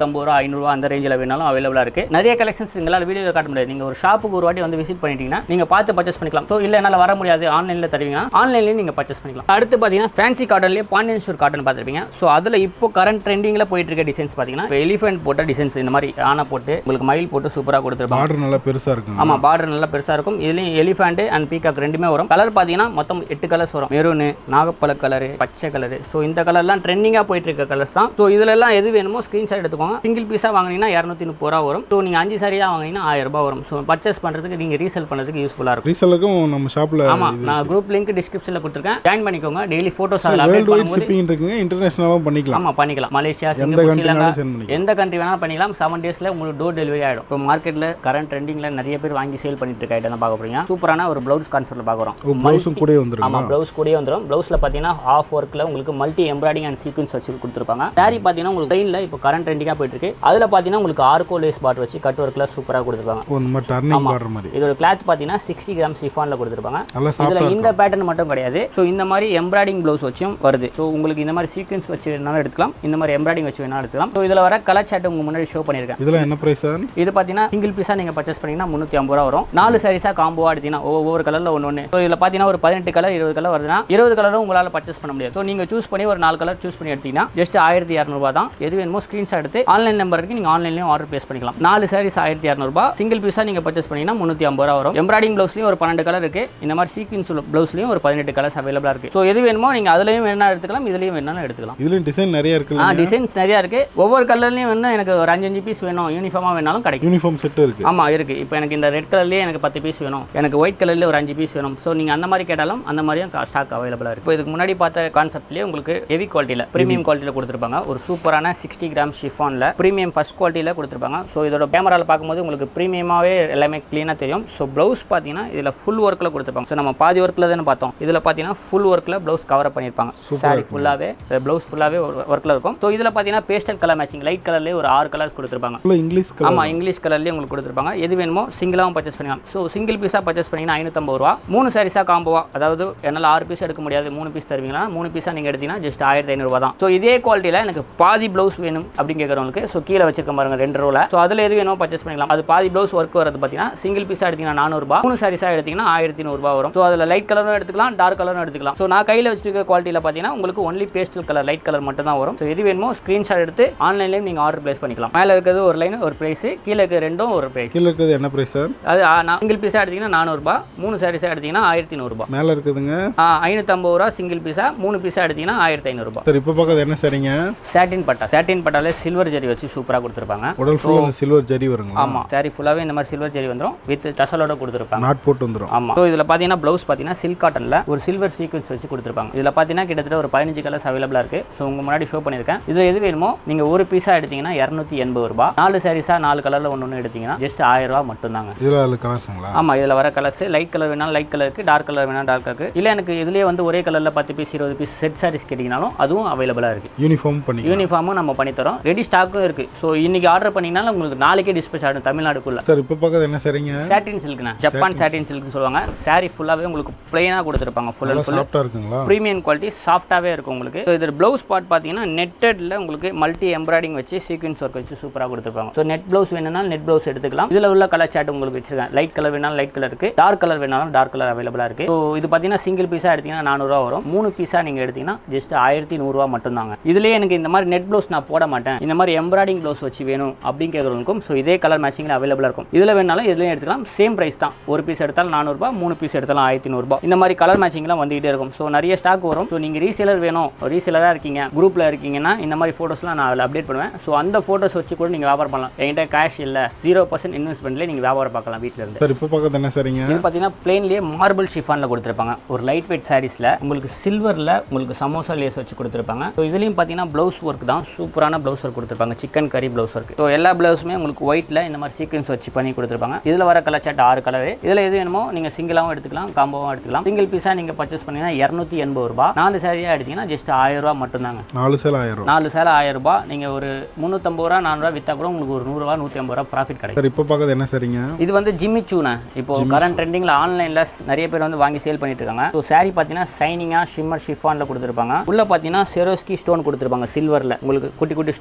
நானூற்றம்பது ரூபா ஐநூறுரூவா அந்த ரேஞ்சில் வேணாலும் அவைலபிளாக இருக்குது நிறைய கலெக்ஷன்ஸ் எங்களால் வீடியோ காட்ட முடியாது நீங்கள் ஒரு ஷாப்புக்கு ஒரு வாட்டி வந்து விசிட் பண்ணிட்டீங்கன்னா நீங்கள் பார்த்து பர்ச்சேஸ் பண்ணிக்கலாம் ஸோ இல்லை என்னால் வர முடியாது ஆன்லைனில் தருவீங்கன்னா ஆன்லைன்லேயும் நீங்கள் பர்ச்சேஸ் பண்ணிக்கலாம் அடுத்து பார்த்தீங்கன்னா ஃபேன்சி காட்டன்லேயே பாண்டியன் ஷூர் காட்டன் பார்த்துருப்பீங்க ஸோ அதில் இப்போ கரண்ட் ட்ரெண்டிங்கில் போயிட்டு இருக்க டிசைன்ஸ் பார்த்தீங்கன்னா எலிஃபென்ட் போட்ட டிசைன்ஸ் இந்த மாதிரி ஆனை போட்டு உங்களுக்கு மயில் போட்டு சூப்பராக கொடுத்துருப்பாங்க பார்டர் நல்லா பெருசா இருக்குங்க ஆமாம் பார்டர் நல்லா பெருசாக இருக்கும் இதுலேயும் எலிஃபண்ட் அண்ட் பீகாக் ரெண்டுமே வரும் கலர் பார்த்தீங்கன்னா மொத்தம் எட்டு கலர்ஸ் வரும் மெரூனு நாகப்பழ கலரு பச்சை கலரு ஸோ இந்த கலர்லாம் ட்ரெண்டிங்காக போயிட்டு இருக்க கலர்ஸ் தான் ஸோ இதுல எல்லாம் எது வேணுமோ ஸ்க்ரீன்ஷாட் எடுத்துக்கோங்க சிங்கிள் பீஸாக வாங்கினீங்கன்னா இரநூத்தி முப்பது ரூபா வரும் ஸோ நீங்கள் அஞ்சு சாரியாக வாங்கினீங்கன்னா ஆயிரம் ரூபாய் வரும் ஸோ பர்ச்சேஸ் பண்ணுறதுக்கு நீங்கள் ரீசேல் பண்ணுறதுக்கு யூஸ்ஃபுல்லாக இருக்கும் ரீசெல்லுக்கும் நம்ம ஷாப்ல ஆமாம் நான் குரூப் லிங்க் டிஸ்கிரிப்ஷனில் கொடுத்துருக்கேன் ஜாயின் பண்ணிக்கோங்க டெய்லி ஃபோட்டோஸ் அதில் அப்டேட் வேர்ல்டு வைட் பண்ணும்போது ஷிப்பிங் இருக்குங்க இன்டர்நேஷனலாகவும் பண்ணிக்கலாம் ஆமாம் பண்ணிக்கலாம் மலேசியா எந்த சிங்கப்பூர் ஸ்ரீலங்கா கண்ட்ரினாலும் சென்ட் பண்ணிக்கலாம் எந்த கண்ட்ரி வேணாலும் பண்ணிக்கலாம் செவன் டேஸில் உங்களுக்கு டோர் டெலிவரி ஆகிடும் இப்போ மார்க்கெட்டில் கரண்ட் ட்ரெண்டிங்கில் நிறைய பேர் வாங்கி சேல் பண்ணிட்டு இருக்க ஐட்டம் தான் பார்க்க போறீங்க சூப்பரான ஒரு ப்ளவுஸ் கான்செப்ட்டில் பார்க்குறோம் ஓ ப்ளவுஸும் கூட வந்துருங்க ஆமாம் ப்ளவுஸ் கூடயே வந்துடும் ப்ளவுஸில் பார்த்தீங்கன்னா ஆஃப் ஒர்க்கில் உங்களுக்கு மல்டி எம்ப்ராய்டிங் அண்ட் சீக்வன்ஸ் வச்சு கொடுத்துருப்பாங்க சாரி பார்த்தீங்கன்னா உங்களுக்கு ட்ரெயினில் இப்போ கரண்ட் ட்ரெண்டிங்காக போயிட்டு இருக்கு அதில் பார்த்தீங்கன்னா உங்களுக்கு ஆர்கோ லேஸ் பாட் வச்சு கட் ஒர்க்கில் சூப்பராக கொடுத்துருப்பாங்க ஓ இந்த மாதிரி டர்னிங் பார்டர் மாதிரி இதோட கிளாத் பார்த்தீங்கன்னா சிக்ஸ்டி கிராம் சிஃபானில் கொடுத்துருப்பாங்க நல்லா இதில் சாஃப்டா இந்த பேட்டர்ன் மட்டும் கிடையாது ஸோ இந்த மாதிரி எம்ப்ராய்டிங் ப்ளவுஸ் வச்சும் வருது ஸோ உங்களுக்கு இந்த மாதிரி சீக்வன்ஸ் வச்சு வேணாலும் எடுத்துக்கலாம் இந்த மாதிரி எம்ப்ராய்டிங் வச்சு வேணாலும் எடுத்துக்கலாம் ஸோ இதில் வர கலர் சார்ட் உங்க முன்னாடி ஷோ பண்ணியிருக்கேன் இதெல்லாம் என்ன ப்ரைஸ் சார் இது பார்த்தீங்கன்னா சிங்கிள் பீஸாக நீங்கள் பர்ச்சேஸ் பண்ணீங்கன்னா முந்நூற்றி ஐம்பது ரூபா வரும் நாலு சாரீஸாக காம்போவாக எடுத்தீங்கன்னா ஒவ்வொரு கலரில் ஒன்று ஒன்று ஸோ இதில் பார்த்தீங்கன்னா ஒரு பதினெட்டு கலர் இருபது கலர் வருதுன்னா இருபது கலரும் உங்களால் பர்ச்சேஸ் பண்ண முடியாது ஸோ நீங்கள் சூஸ் பண்ணி ஒரு நாலு கலர் சூஸ் பண்ணி எடுத்தீங்கன்னா ஜஸ்ட் ஆயிரத்தி இரநூறுபா தான் எது வேணுமோ ஸ்க்ரீன்ஷாட் எடுத்து ஆன்லைன் நம்பருக்கு நீங்கள் ஆன்லைன்லையும் ஆர்டர் பேஸ் பண்ணிக்கலாம் நாலு சாரீஸ் ஆயிரத்தி இரநூறுபா சிங்கிள் பீஸாக நீங்கள் பர்ச்சேஸ் பண்ணீங்கன்னா முந்நூற்றி ஐம்பது ரூபா வரும் எம்ப்ராய்டிங் ப்ளவுஸ்லையும் ஒரு பன்னெண்டு கலர் இருக்குது இந்த மாதிரி சீக்வன்ஸ் ப்ளவுஸ்லையும் ஒரு பதினெட்டு கலர்ஸ் அவைலபிளாக இருக்குது ஸோ எது வேணுமோ நீங்கள் அதுலேயும் வேணா எடுத்துக்கலாம் இதுலேயும் வேணாலும் எடுத்துக்கலாம் இதுலயும் டிசைன் நிறைய ஆ இருக்குல்ல டிசைன்ஸ் நிறையா இருக்குது ஒவ்வொரு கலர்லையும் வேணும் எனக்கு ஒரு அஞ்சு அஞ்சு பீஸ் வேணும் யூனிஃபார்மாக வேணாலும் கிடைக்கும் யூனிஃபார்ம் செட்டு இருக்கு ஆமாம் இருக்குது இப்போ எனக்கு இந்த ரெட் கலர்லேயே எனக்கு பத்து பீஸ் வேணும் எனக்கு ஒயிட் கலர்லேயே ஒரு அஞ்சு பீஸ் வேணும் ஸோ நீங்கள் அந்த மாதிரி கேட்டாலும் அந்த மாதிரியும் ஸ்டாக் அவைலபிளாக இருக்குது இப்போ இதுக்கு முன்னாடி பார்த்த கான்செப்ட்லேயே உங்களுக்கு ஹெவி குவாலிட்டியில் ப்ரீமியம் குவாலிட்டியில் கொடுத்துருப்பாங்க ஒரு சூப்பரான சிக்ஸ்டி கிராம் ஷிஃபானில் ப்ரீமியம் ஃபஸ்ட் குவாலிட்டியில் கொடுத்துருப்பாங்க ஸோ இதோட கேமராவில் பார்க்கும்போது உங்களுக்கு ப்ரீமியமாகவே எல்லாமே க்ளீனாக தெரியும் ஸோ ப்ளவுஸ் பார்த்தீங்கன்னா இதில் ஃபுல் ஒர்க்கில் கொடுத்துருப்பாங்க ஸோ நம்ம பாதி ஒர்க்கில் தானே பார்த்தோம் இதில் பார்த்தீங்கன்னா ஃபுல் ஒர்க்கில் ப்ளவுஸ் கவர் பண்ணியிருப்பாங்க சாரி ஃபுல்லாகவே ப்ளவுஸ் ஃபுல்லாகவே ஒர்க்கில் இருக்கும் ஸோ இதில் பார்த்தீங்கன்னா பேஸ்டல் கலர் மேட்சிங் லைட் கலர்லேயே ஒரு ஆறு கலர்ஸ் கொடுத்துருப்பாங்க ஃபுல்லாக இங்கிலீஷ் கலர் ஆமாம் இங்கிலீஷ் கலர்லேயே உங்களுக்கு கொடுத்துருப்பாங்க எது வேணுமோ சிங்கிளாகவும் பர்ச்சேஸ் பண்ணிக்கலாம் ஸோ சிங்கிள் பீஸாக பர்ச்சேஸ் பண்ணிங்கன்னா ஐநூற்றம்பது ரூபா மூணு சாரீஸாக காம்போவா அதாவது என்னால் ஆறு பீஸ் எடுக்க முடியாது மூணு பீஸ் தருவீங்களா மூணு பீஸாக நீங்கள் எடுத்தீங்கன்னா ஜஸ்ட் ஆயிரத்தி ஐநூறுபா தான் ஸோ இதே குவாலிட்டியில் எனக்கு பாதி ப்ளவுஸ் வேணும் அப்படின்னு கேட்குறவங்களுக்கு ஸோ கீழே வச்சிருக்க பாருங்க ரெண்டு ரோவில் ஸோ அதில் எது வேணுமோ பர்ச்சேஸ் பண்ணிக்கலாம் அது பாதி ப்ளவுஸ் ஒர்க் வரது பார்த்தீங்கன்னா சிங்கிள் பீஸாக எடுத்தீங்கன்னா நானூறுபா மூணு சாரீஸாக எடுத்தீங்கன்னா ஆயிரத்தி நூறுபா வரும் ஸோ அதில் லைட் கலரும் எடுத்துக்கலாம் டார்க் கலரும் எடுத்துக்கலாம் ஸோ நான் கையில் வச்சிருக்க குவாலிட்டியில் பார்த்தீங்கன்னா உங்களுக்கு only pastel colour light colour மட்டும் தான் வரும் ஸோ எது வேணுமோ ஸ்க்ரீன்ஷாட் எடுத்து ஆன்லைன்லேயும் நீங்கள் ஆர்டர் ப்ளேஸ் பண்ணிக்கலாம் மேலே இருக்கிறது ஒரு லைன் ஒரு ப்ரைஸ் கீழே இருக்கிற ரெண்டும் ஒரு ப்ரைஸ் கீழே இருக்கிறது என்ன ப்ரைஸ் சார் அது ஆ, நான் சிங்கிள் பீஸாக எடுத்தீங்கன்னா நானூறுபா மூணு சாரீஸாக எடுத்தீங்கன்னா ஆயிரத்தி நூறுபா மேலே இருக்குதுங்க ஐநூற்றம்பது ரூபா சிங்கிள் பீஸாக மூணு பீஸாக எடுத்தீங்கன்னா ஆயிரத்தி ஐநூறுபா சார் இப்போ பார்க்கறது என்ன சரிங்க சாட்டின் பட்டா சாட்டின் பட்டாலே சில்வர் ஜெரி வச்சு சூப்பராக கொடுத்துருப்பாங்க உடல் ஃபுல்லாக அந்த சில்வர் ஜரி வருங்களா ஆமாம் சாரி ஃபுல்லாகவே இந்த மாதிரி சில்வர் ஜெரி வந்துடும் வித் டசலோட கொடுத்துருப்பாங்க நாட் போட்டு வந்துடும் ஆமாம் ஸோ இதில் பார்த்தீங்கன்னா ப்ளவுஸ் பார்த்தீங்கன்னா சில்க் காட்டனில் ஒரு சில்வர் சீக்வன்ஸ் வச்சு கொடுத்துருப்பாங்க இதில் பார்த்தீங்கன்னா கிட்டத்தட்ட ஒரு பதினஞ்சு கலர்ஸ் அவைலபிளாக இருக்குது ஸோ உங்கள் முன்னாடி ஷோ பண்ணியிருக்கேன் இதில் எது வேணுமோ நீங்கள் ஒரு பீஸாக எடுத்தீங்கன்னா இரநூத்தி எண்பது ரூபா நாலு சாரீஸாக நாலு கலரில் ஒன்று ஒன்று எடுத்தீங்கன்னா ஜஸ்ட் ஆயிரம் ரூபா மட்டும்தாங்க இதில் அதில் கலர்ஸுங்களா ஆமாம் இதில் வர கலர்ஸ் லைட் கலர் வேணாலும் லைட் கலருக்கு டார்க் கலர் வேணாலும் டார்க் கலருக்கு இல்லை எனக்கு இதுலேயே வந்து ஒரே கலரில் பத்து பீஸ் இருபது பீஸ் செட் சாரீஸ் கேட்டிங்கனாலும் அதுவும் அவைலபிளாக இருக்குது யூனிஃபார்ம் பண்ணிக்கலாம் யூனிஃபார்மும் நம்ம பண்ணித்தரோம் ரெடி ஸ்டாக்கும் இருக்குது ஸோ இன்னைக்கு ஆர்டர் பண்ணிங்கனாலும் உங்களுக்கு நாளைக்கே டிஸ்பேச் ஆகிடும் தமிழ்நாடுக்குள்ள சார் இப்போ பார்க்கறது என்ன சரிங்க சாட்டின் சில்க்ண்ணா ஜப்பான் சாட்டின் சில்க்னு சொல்லுவாங்க saree ஃபுல்லாகவே உங்களுக்கு பிளைனாக கொடுத்துருப்பாங்க ஃபுல் நல்லா அண்ட் ஃபுல் சாஃப்டாக இருக்குங்களா ப்ரீமியம் குவாலிட்டி சாஃப்டாகவே இருக்கும் உங்களுக்கு ஸோ இதில் ப்ளவுஸ் பார்ட் பார்த்தீங்கன்னா நெட்டடில் உங்களுக்கு மல்டி எம்ப்ராய்டிங் வச்சு சீக்வன்ஸ் ஒர்க் வச்சு சூப்பராக கொடுத்துருப்பாங்க ஸோ நெட் ப்ளவுஸ் வேணும்னா நெட் ப்ளவுஸ் எடுத்துக்கலாம் இதில் உள்ள கலர் சாட் உங்களுக்கு வச்சிருக்கேன் லைட் கலர் வேணாலும் லைட் கலர் இருக்குது டார்க் கலர் வேணாலும் டார்க் கலர் அவைலபிளாக இருக்குது ஸோ இது பார்த்தீங்கன்னா சிங்கிள் பீஸாக எடுத்தீங்கன்னா நானூறுரூவா வரும் மூணு பீஸாக நீங்கள் எடுத்தீங்கன்னா ஜஸ்ட் ஆயிரத்தி நூறுரூவா மட்டும்தாங்க இதுலேயே எனக்கு இந்த மாதிரி நெட் ப்ளவுஸ் நான் போட மாட்டேன் இந்த மாதிரி எம்ப்ராய்டிங் ப்ளவுஸ் வச்சு வேணும் அப்படின்னு கேட்குறவங்களுக்கும் ஸோ இதே கலர் மேட்சிங்கில் அவைலபிளாக இருக்கும் இதில் வேணாலும் இதுலையும் எடுத்துக்கலாம் சேம் ப்ரைஸ் தான் ஒரு பீஸ் எடுத்தாலும் நானூறுபா மூணு பீஸ் எடுத்தாலும் ஆயிரத்தி நூறுபா இந்த மாதிரி கலர் மேட்சிங்லாம் வந்துகிட்டே இருக்கும் ஸோ நிறைய ஸ்டாக் வரும் ஸோ நீங்கள் ரீசேலர் வேணும் ரீசேலராக இருக்கீங்க குரூப்பில் இருக்கீங்கன்னா இந்த மாதிரி ஃபோட்டோஸ்லாம் நான் அதில் அப்டேட் பண்ணுவேன் ஸோ அந்த ஃபோட்டோஸ் வச்சு கூட நீங்கள் வியாபாரம் பண்ணலாம் என்கிட்ட கேஷ் இல்லை ஜீரோ பர்சன்ட் இன்வெஸ்ட்மெண்ட்லேயே நீங்கள் வியாபாரம் பார்க்கலாம் வீட்டில் இருந்து சார் இப்போ பார்க்கறது என்ன சரிங்க இது பார்த்தீங்கன்னா பிளேன்லேயே மார்பிள் ஷிஃபானில் கொடுத்துருப்பாங்க ஒரு லைட் வெயிட் சாரீஸில் உங்களுக்கு சில்வரில் உங்களுக்கு சமோசா லேஸ் வச்சு கொடுத்துருப்பாங்க ஸோ இதுலேயும் பார்த்தீங்கன்னா ப்ளவுஸ் ஒர்க் தான் சூப்பரான ப்ளவுஸ் ஒர்க் கொடுத்துருப்பாங்க chikankari blouse work so எல்லா ப்ளவுஸுமே உங்களுக்கு ஒயிட்டில் இந்த மாதிரி சீக்வன்ஸ் வச்சு பண்ணி கொடுத்துருப்பாங்க இதில் வர கலர் சாட் ஆறு கலர் இதில் எது வேணுமோ நீங்கள் சிங்கிளாகவும் எடுத்துக்கலாம் காம்போவும் எடுத்துக்கலாம் சிங்கிள் பீஸாக நீங்கள் பர்ச்சேஸ் பண்ணீங்கன்னா இரநூத்தி எண்பது ரூபா நாலு சாரியாக எடுத்தீங்கன்னா ஜஸ்ட் ஆயிரம் ரூபா மட்டும்தாங்க நாலு சேல் ஆயிரம் நாலு சேலை ஆயிரம் ரூபாய் நீங்கள் ஒரு முந்நூற்றம்பது ரூபா நானூறுரூவா விற்றா கூட உங்களுக்கு ஒரு நூறுரூவா நூற்றி ஐம்பது ரூபா ப்ராஃபிட் கிடைக்கும் சார் இப்போ பார்க்கறது என்ன சரிங்க இது வந்து ஜிம்மி சூண்ணே இப்போ கரண்ட் ட்ரெண்டிங்கில் ஆன்லைனில் நிறைய பேர் வந்து வாங்கி சேல் பண்ணிட்டு இருக்காங்க ஸோ saree பார்த்தீங்கன்னா சைனிங்காக ஷிம்மர் ஷிஃபானில் கொடுத்துருப்பாங்க உள்ள பார்த்தீங்கன்னா செரோஸ்கி ஸ்டோன் கொடுத்துருப்பாங்க சில்வரில் உங்களுக்கு குட்டி குட்டி ஸ்டோன் கொடுத்துருப்பாங்க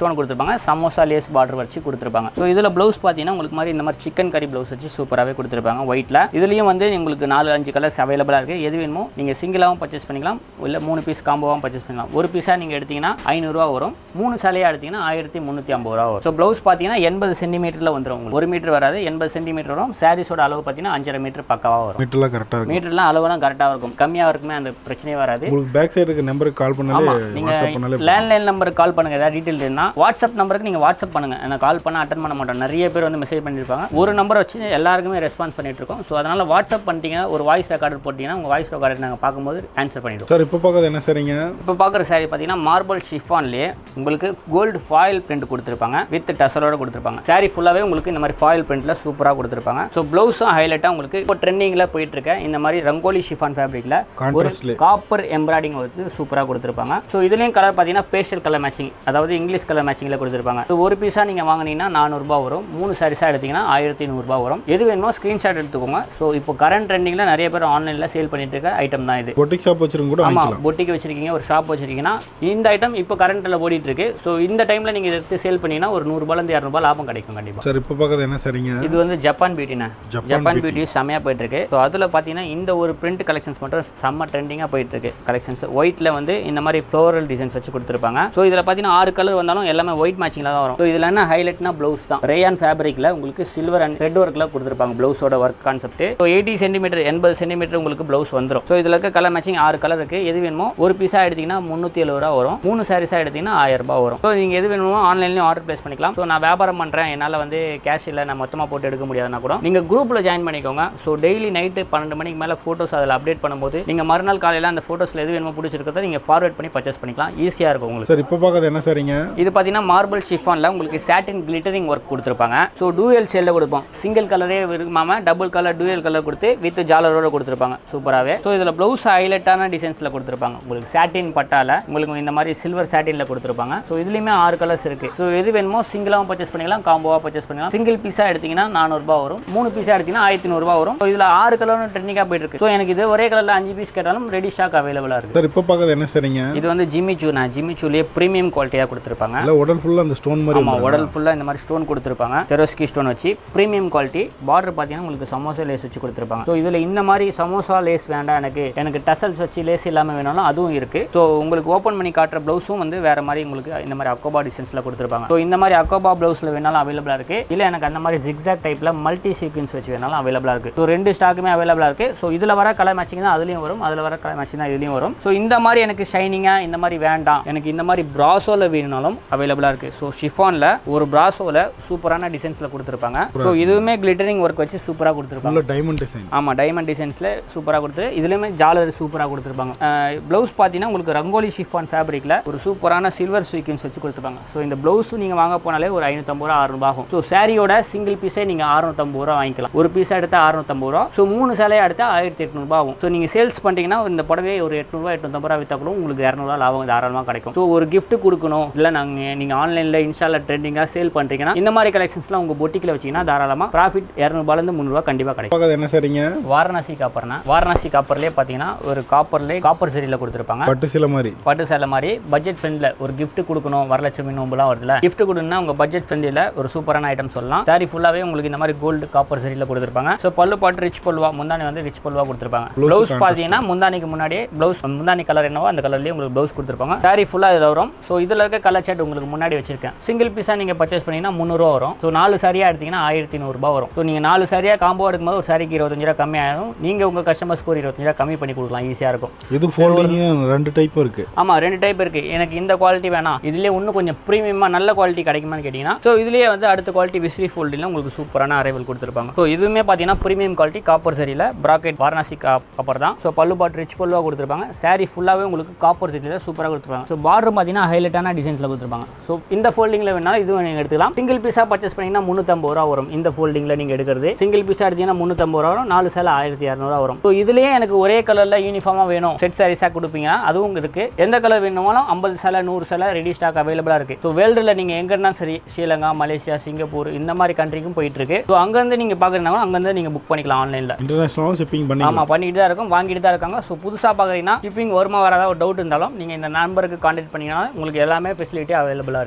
கொடுத்துருப்பாங்க சமோசா லேஸ் பார்டர் வச்சு கொடுத்துருப்பாங்க ஸோ இதில் ப்ளவுஸ் பார்த்தீங்கன்னா உங்களுக்கு மாதிரி இந்த மாதிரி சிக்கன் கறி ப்ளவுஸ் வச்சு சூப்பராகவே கொடுத்துருப்பாங்க ஒயிட்டில் இதுலேயும் வந்து உங்களுக்கு நாலு அஞ்சு கலர்ஸ் அவைலபிளாக இருக்குது எது வேணுமோ நீங்கள் சிங்கிளாகவும் பர்ச்சேஸ் பண்ணிக்கலாம் இல்லை மூணு பீஸ் காம்போவாகவும் பர்ச்சேஸ் பண்ணிக்கலாம் ஒரு பீஸாக நீங்கள் எடுத்தீங்கன்னா ஐநூறுரூவா வரும் மூணு சேலையாக எடுத்தீங்கன்னா ஆயிரத்தி முந்நூற்றி ஐம்பது ரூபா வரும் ஸோ ப்ளவுஸ் பார்த்தீங்கன்னா எண்பது சென்டிமீட்டரில் வந்துடும் உங்களுக்கு ஒரு மீட்டர் வராது எண்பது சென்டிமீட்டர் வரும் சாரீஸோட அளவு பார்த்தீங்கன்னா அஞ்சரை மீட்டர் பக்காவாக வரும் மீட்டர்லாம் கரெக்டாக இருக்கும் மீட்டர்லாம் அளவுலாம் கரெக்டாக இருக்கும் கம்மியாக இருக்குமே அந்த பிரச்சனையே வராது உங்களுக்கு பேக் சைடு இருக்க நம்பருக்கு கால் பண்ணாலே ஆமா நீங்க வாட்ஸ்அப் பண்ணாலே லேண்ட்லைன் நம்பருக்கு கால் பண்ணுங்க ஏதாவது டீடைல் இருந்தா வாட்ஸ்அப் நம்பருக்கு நீங்க வாட்ஸ்அப் பண்ணுங்க நான் கால் பண்ண அட்டன் பண்ண மாட்டோம் நிறைய பேர் வந்து மெசேஜ் பண்ணிருப்பாங்க ஒரு நம்பர் வச்சு எல்லாருக்குமே ரெஸ்பான்ஸ் பண்ணிட்டு இருக்கோம் ஸோ அதனால வாட்ஸ்அப் பண்ணிட்டீங்கன்னா ஒரு வாய்ஸ் ரெக்கார்டர் போட்டீங்கன்னா உங்க வாய்ஸ் ரெக்கார்டர் நாங்கள் பார்க்கும்போது ஆன்சர் பண்ணிடுவோம் சார் இப்போ பார்க்கறது என்ன சரிங்க இப்போ பார்க்குற saree பார்த்தீங்கன்னா மார்பிள் ஷிஃபான்லேயே உங்களுக்கு கோல்டு ஃபாயில் பிரிண்ட் கொடுத்துருப்பாங்க வித் டசலோட கொடுத்துருப்பாங்க saree ஃபுல்லாகவே உங்களுக்கு இந்த மாதிரி ஃபாயில் பிரிண்ட்டில் சூப்பராக கொடுத்துருப்பாங்க ஸோ ப்ளவுஸும் ஹைலைட்டாக உங்களுக்கு இப்போ ட்ரெண்டிங்கில் போயிட்டு இருக்க இந்த மாதிரி ரங்கோலி ஷிஃபான் ஃபேப்ரிக்கில் ஒரு கான்ட்ராஸ்ட்ல காப்பர் எம்ப்ராய்டிங் வந்து சூப்பராக கொடுத்துருப்பாங்க ஸோ இதுலேயும் கலர் பார்த்தீங்கன்னா பேஸ்டல் கலர் மேட்சிங் அதாவது இங்கிலீஷ் கலர் மேட்சிங்கில் கொடுத்துருப்பாங்க ஸோ ஒரு பீஸாக நீங்கள் வாங்குனீங்கன்னா நானூறுபா வரும் மூணு சாரீஸாக எடுத்தீங்கன்னா ஆயிரத்தி நூறுரூபா வரும் எது வேணுமோ ஸ்க்ரீன்ஷாட் எடுத்துக்கோங்க ஸோ இப்போ கரண்ட் ட்ரெண்டிங்கில் நிறைய பேர் ஆன்லைனில் சேல் பண்ணிட்டு இருக்க ஐட்டம் தான் இது பொட்டிக் ஷாப் வச்சிருக்க கூட ஆமாம் வாங்கிக்கலாம் பொட்டிக்கு வச்சிருக்கீங்க ஒரு ஷாப் வச்சிருக்கீங்கன்னா இந்த ஐட்டம் இப்போ கரண்ட்டில் ஓடிட்டு இருக்கு ஸோ இந்த டைமில் நீங்கள் எடுத்து சேல் பண்ணீங்கன்னா ஒரு நூறுரூபாலேருந்து இரநூறுபா லாபம் கிடைக்கும் கண்டிப்பாக சார் இப்போ பார்க்கறது என்ன சரிங்க இது வந்து ஜப்பான் பியூட்டிண்ணே ஜப்பான் ஜப்பான் பியூட்டி செம்மையாக போயிட்டு இருக்கு ஸோ அதில் பார்த்தீங்கன்னா இந்த ஒரு பிரிண்ட் கலெக்ஷன்ஸ் மட்டும் செம்ம ட்ரெண்டிங்காக போயிட்டு இருக்கு கலெக்ஷன்ஸ் ஒயிட்டில் வந்து இந்த மாதிரி ஃப்ளோரல் டிசைன்ஸ் வச்சு கொடுத்துருப்பாங்க ஸோ இதில் பார்த்தீங்கன்னா ஆறு கலர் வந்தாலும் எல்லாமே ஒயிட் மேட்சிங்கில் தான் வரும் ஸோ இதில் என்ன ஹைலைட்னா ப்ளவுஸ் தான் ரேயான் ஃபேப்ரிக்கில் உங்களுக்கு சில்வர் அண்ட் ரெட் ஒர்க்கில் கொடுத்துருப்பாங்க ப்ளவுஸோட work concept so eighty centimetre எண்பது சென்டிமீட்டர் உங்களுக்கு ப்ளவுஸ் வந்துடும் ஸோ இதில் இருக்க கலர் மேட்சிங் ஆறு கலர் இருக்கு எது வேணுமோ ஒரு பீஸாக எடுத்தீங்கன்னா முந்நூற்றி எழுபது ரூபா வரும் மூணு சாரீஸாக எடுத்தீங்கன்னா ஆயிரம் ரூபாய் வரும் ஸோ நீங்கள் எது வேணுமோ ஆன்லைன்லேயும் ஆர்டர் ப்ளேஸ் பண்ணிக்கலாம் ஸோ நான் வியாபாரம் பண்ணுறேன் என்னால் வந்து கேஷ் இல்லை நான் மொத்தமாக போட்டு எடுக்க முடியாதுன்னா கூட நீங்கள் குரூப்பில் ஜாயின் பண்ணிக்கோங்க ஸோ டெய்லி நைட்டு பன்னெண்டு மணிக்கு மேலே ஃபோட்டோஸ் அதில் அப்டேட் பண்ணும்போது நீங்கள் மறுநாள் காலையில் அந்த ஃபோட்டோஸில் எது வேணுமோ பிடிச்சிருக்கிறத நீங்கள் ஃபார்வர்ட் பண்ணி பர்ச்சேஸ் பண்ணிக்கலாம் ஈஸியாக இருக்கும் உங்களுக்கு சார் இப்போ பார்க்கறது என்ன சரிங்க இது பார்த்தீங்கன்னா மார்பிள் ஷிஃபானில் உங்களுக்கு சாட்டின் கிளிட்டரிங் ஒர்க் கொடுத்துருப்பாங்க ஸோ டூயல் ஷேடில் கொடுப்போம் சிங்கிள் கலரே இருக்குமாம டபுள் கலர் டூயல் கலர் கொடுத்து வித் ஜாலரோட கொடுத்துருப்பாங்க சூப்பராகவே ஸோ இதில் ப்ளவுஸ் ஹைலைட்டான டிசைன்ஸில் கொடுத்துருப்பாங்க உங்களுக்கு சாட்டின் பட்டால உங்களுக்கு இந்த மாதிரி சில்வர் சாட்டினில் கொடுத்துருப்பாங்க ஸோ இதுலேயுமே ஆறு கலர்ஸ் இருக்குது ஸோ எது வேணுமோ சிங்கிளாகவும் பர்ச்சேஸ் பண்ணிக்கலாம் காம்போவாக பர்ச்சேஸ் பண்ணிக்கலாம் சிங்கிள் பீஸாக எடுத்தீங்கன்னா நானூறுபா வரும் மூணு பீஸாக எடுத்தீங்கன்னா ஆயிரத்தி நூறுபா வரும் ஸோ இதில் ஆறு கலரும் ட்ரெண்டிங்காக போயிட்டு இருக்கு ஸோ எனக்கு இது ஒரே கலரில் அஞ்சு பீஸ் கேட்டாலும் ரெடி ஸ்டாக் அவைலபிளாக இருக்குது சார் இப்போ பார்க்கறது என்ன சரிங்க இது வந்து ஜிம்மி சூ நான் ஜிம்மி சூலேயே ப்ரீமியம் குவாலிட்டியாக கொடுத்துருப்பாங்க இல்லை உடல் ஃபுல்லாக அந்த ஸ்டோன் மாதிரி ஆமாம் உடல் ஃபுல்லாக இந்த மாதிரி ஸ்டோன் கொடுத்துருப்பாங்க தெரோஸ்கி ஸ்டோன் வச்சு ப்ரீமியம் குவாலிட்டி பார்டர் பார்த்தீங்கன்னா உங்களுக்கு சமோசா லேஸ் வச்சு கொடுத்துருப்பாங்க ஸோ இதில் இந்த மாதிரி சமோசா லேஸ் வேண்டாம் எனக்கு எனக்கு டசல்ஸ் வச்சு லேஸ் இல்லாமல் வேணாலும் அதுவும் இருக்குது ஸோ உங்களுக்கு ஓப்பன் பண்ணி காட்டுற ப்ளவுஸும் வந்து வேறு மாதிரி உங்களுக்கு இந்த மாதிரி அக்கோபா டிசைன்ஸில் கொடுத்துருப்பாங்க ஸோ இந்த மாதிரி அக்கோபா ப்ளவுஸில் வேணாலும் அவைலபிளாக இருக்குது இல்லை எனக்கு அந்த மாதிரி ஜிக்ஸாக் டைப்பில் மல்டி சீக்வன்ஸ் வச்சு வேணாலும் அவைலபிளாக இருக்குது ஸோ ரெண்டு ஸ்டாக்குமே அவைலபிளாக இருக்குது ஸோ இதில் வர கலர் மேட்சிங் தான் அதுலேயும் வரும் அதில் வர கலர் மேட்சிங் தான் இதுலேயும் வரும் ஸோ இந்த மாதிரி எனக்கு ஷைனிங்காக இந்த மாதிரி வேண்டாம் எனக்கு இந்த மாதிரி ப்ராசோவில் வேணுனாலும் அவைலபிளாக இருக்குது ஸோ ஷிஃபானில் ஒரு ப்ராசோவில் சூப்பரான டிசைன்ஸில் கொடுத்துருப்பாங்க ஸோ இதுவுமே கிளிட்டரிங் ஒர்க் வச்சு சூப்பராக கொடுத்துருப்பாங்க உள்ள டைமண்ட் டிசைன் ஆமாம் டைமண்ட் டிசைன்ஸில் சூப்பராக கொடுத்து இதுலேயுமே ஜாலர் சூப்பராக கொடுத்துருப்பாங்க ப்ளவுஸ் பார்த்தீங்கன்னா உங்களுக்கு ரங்கோலி ஷிஃபான் ஃபேப்ரிக்கில் ஒரு சூப்பரான சில்வர் சீக்வன்ஸ் வச்சு கொடுத்துருப்பாங்க ஸோ இந்த ப்ளவுஸும் நீங்கள் வாங்க போனாலே ஒரு ஐநூற்றம்பது ரூபா அறுநூறு ஆகும் ஸோ சாரியோட சிங்கிள் பீஸே நீங்கள் அறுநூத்தம்பது ரூபா வாங்கிக்கலாம் ஒரு பீஸாக எடுத்தால் அறுநூத்தம்பது ரூபா ஸோ மூணு சேலையாக எடுத்தால் ஆயிரத்தி எட்நூறுபா ஆகும் ஸோ நீங்கள் சேல்ஸ் பண்ணிட்டீங்கன்னா இந்த புடவை ஒரு எட்நூறுபா எட்நூத்தம்பது ரூபா விற்றா கூட உங்களுக்கு இரநூறுவா லாபம் தாராளமாக கிடைக்கும் ஸோ ஒரு gift கொடுக்கணும் இல்லை நாங்கள் நீங்கள் ஆன்லைனில் இன்ஸ்டாவில் ட்ரெண்டிங்காக சேல் பண்ணுறீங்கன்னா இந்த மாதிரி கலெக்ஷன்ஸ்லாம் உங்கள் பொட்டிக்கில் வச்சிங்கன்னா தாராளமாக ப்ராஃபிட் இரநூறுபாலேருந்து முந்நூறுவா கண்டிப்பாக கிடைக்கும் பார்க்கறது என்ன சரிங்க வாரணாசி காப்பர்னா வாரணாசி காப்பர்லேயே பார்த்தீங்கன்னா ஒரு காப்பர்லேயே காப்பர் சரியில் கொடுத்துருப்பாங்க பட்டு சில மாதிரி பட்டு சேலை மாதிரி பட்ஜெட் ஃப்ரெண்டில் ஒரு gift கொடுக்கணும் வரலட்சுமி நோம்புலாம் வருதுல gift கொடுன்னா உங்கள் பட்ஜெட் ஃப்ரெண்டில் ஒரு சூப்பரான ஐட்டம் சொல்லலாம் சாரி ஃபுல்லாகவே உங்களுக்கு இந்த மாதிரி கோல்டு காப்பர் சரியில் கொடுத்துருப்பாங்க ஸோ பல்லு பாட்டு ரிச் பல்லுவா முந்தானி வந்து ரிச் பல்லுவா கொடுத்துருப்பாங்க ப்ளவுஸ் பார்த்தீங்கன்னா முந்தானிக்கு முன்னாடியே ப்ளவுஸ் முந்தானி கலர் என்னவோ அந்த கலர்லேயே உங்களுக்கு ப்ளவுஸ் கொடுத்துருப்பாங்க சாரி ஃபுல்லாக இதில் வரும் ஸோ இதில் இருக்க கலர் சார்ட் உங்களுக்கு முன்னாடி வச்சிருக்கேன் சிங்கிள் பீஸாக நீங்கள் பர்ச்சேஸ் பண்ணீங்கன்னா முந்நூறுவா வரும் ஸோ நாலு சாரியாக எடுத்தீங்கன்னா ஆயிரத்தி நூறுரூபா வரும் ஸோ நீங்கள் நாலு சாரியாக காம்போ எடுக்கும்போது ஒரு சாரிக்கு இருபத்தஞ்சு ரூபா கம்மியாகும் நீங்கள் உங்கள் கஸ்டமர்ஸ்க்கு ஒரு இருபத்தஞ்சு ரூபா கம்மி பண்ணி கொடுக்கலாம் ஈஸியாக இருக்கும் இது ஃபோல்டிங்கும் ரெண்டு டைப்பும் இருக்கு ஆமாம் ரெண்டு டைப் இருக்குது எனக்கு இந்த குவாலிட்டி வேணாம் இதுலேயே இன்னும் கொஞ்சம் ப்ரீமியமாக நல்ல குவாலிட்டி கிடைக்குமான்னு கேட்டிங்கன்னா ஸோ இதுலேயே வந்து அடுத்த குவாலிட்டி விஸ்ரி ஃபோல்டில் உங்களுக்கு சூப்பரான அரைவல் கொடுத்துருப்பாங்க ஸோ இதுவுமே பார்த்தீங்கன்னா ப்ரீமியம் குவாலிட்டி காப்பர் சரியில் ப்ராக்கெட் வாரணாசி காப்பர் தான் ஸோ பல்லு பாட்டு ரிச் பல்லுவாக கொடுத்துருப்பாங்க saree ஃபுல்லாகவே உங்களுக்கு காப்பர் சரியில் சூப்பராக கொடுத்துருப்பாங்க ஸோ பார்டர் பார்த்தீங்கன்னா ஹைலைட்டான டிசைன்ஸில் கொடுத்துருப்பாங்க ஸோ இந்த ஃபோல்டிங்கில் வேணாலும் இதுவும் நீங்கள் எடுத்துக்கலாம் சிங்கிள் பீஸாக பர்ச்சேஸ் பண்ணிங்கன்னா முந்நூற்றம்பது ரூபா வரும் இந்த ஃபோல்டிங்கில் நீங்கள் எடுக்கிறது சிங்கிள் பீஸாக எடுத்தீங்கன்னா முந்நூற்றம்பது ரூபா வரும் நாலு சேலை ஆயிரத்தி இரநூறுவா வரும் ஸோ இதுலேயே எனக்கு ஒரே கலரில் யூனிஃபார்மாக வேணும் செட் சாரீஸாக கொடுப்பீங்க அதுவும் இருக்குது எந்த கலர் வேணுமாலும் ஐம்பது சேலை நூறு சேலை ரெடி ஸ்டாக் அவைலபிளாக இருக்குது ஸோ வேர்ல்டில் நீங்கள் எங்கே இருந்தாலும் சரி ஸ்ரீலங்கா மலேசியா சிங்கப்பூர் இந்த மாதிரி கண்ட்ரிக்கும் போயிட்டு இருக்கு ஸோ அங்கேருந்து நீங்கள் பார்க்குறீங்கன்னா அங்கேருந்து நீங்கள் புக் பண்ணிக்கலாம் ஆன்லைனில் இன்டர்நேஷனலும் ஷிப்பிங் பண்ணி ஆமாம் பண்ணிட்டு தான் இருக்கும் வாங்கிட்டு தான் இருக்காங்க ஸோ புதுசாக பார்க்குறீங்கன்னா ஷிப்பிங் வருமா வராதா ஒரு டவுட் இருந்தாலும் நீங்கள் இந்த நம்பருக்கு கான்டாக்ட் பண்ணிங்கன்னா உங்களுக்கு எல்லாமே ஃபெசிலிட்டி அவைலபிளாக இருக்குது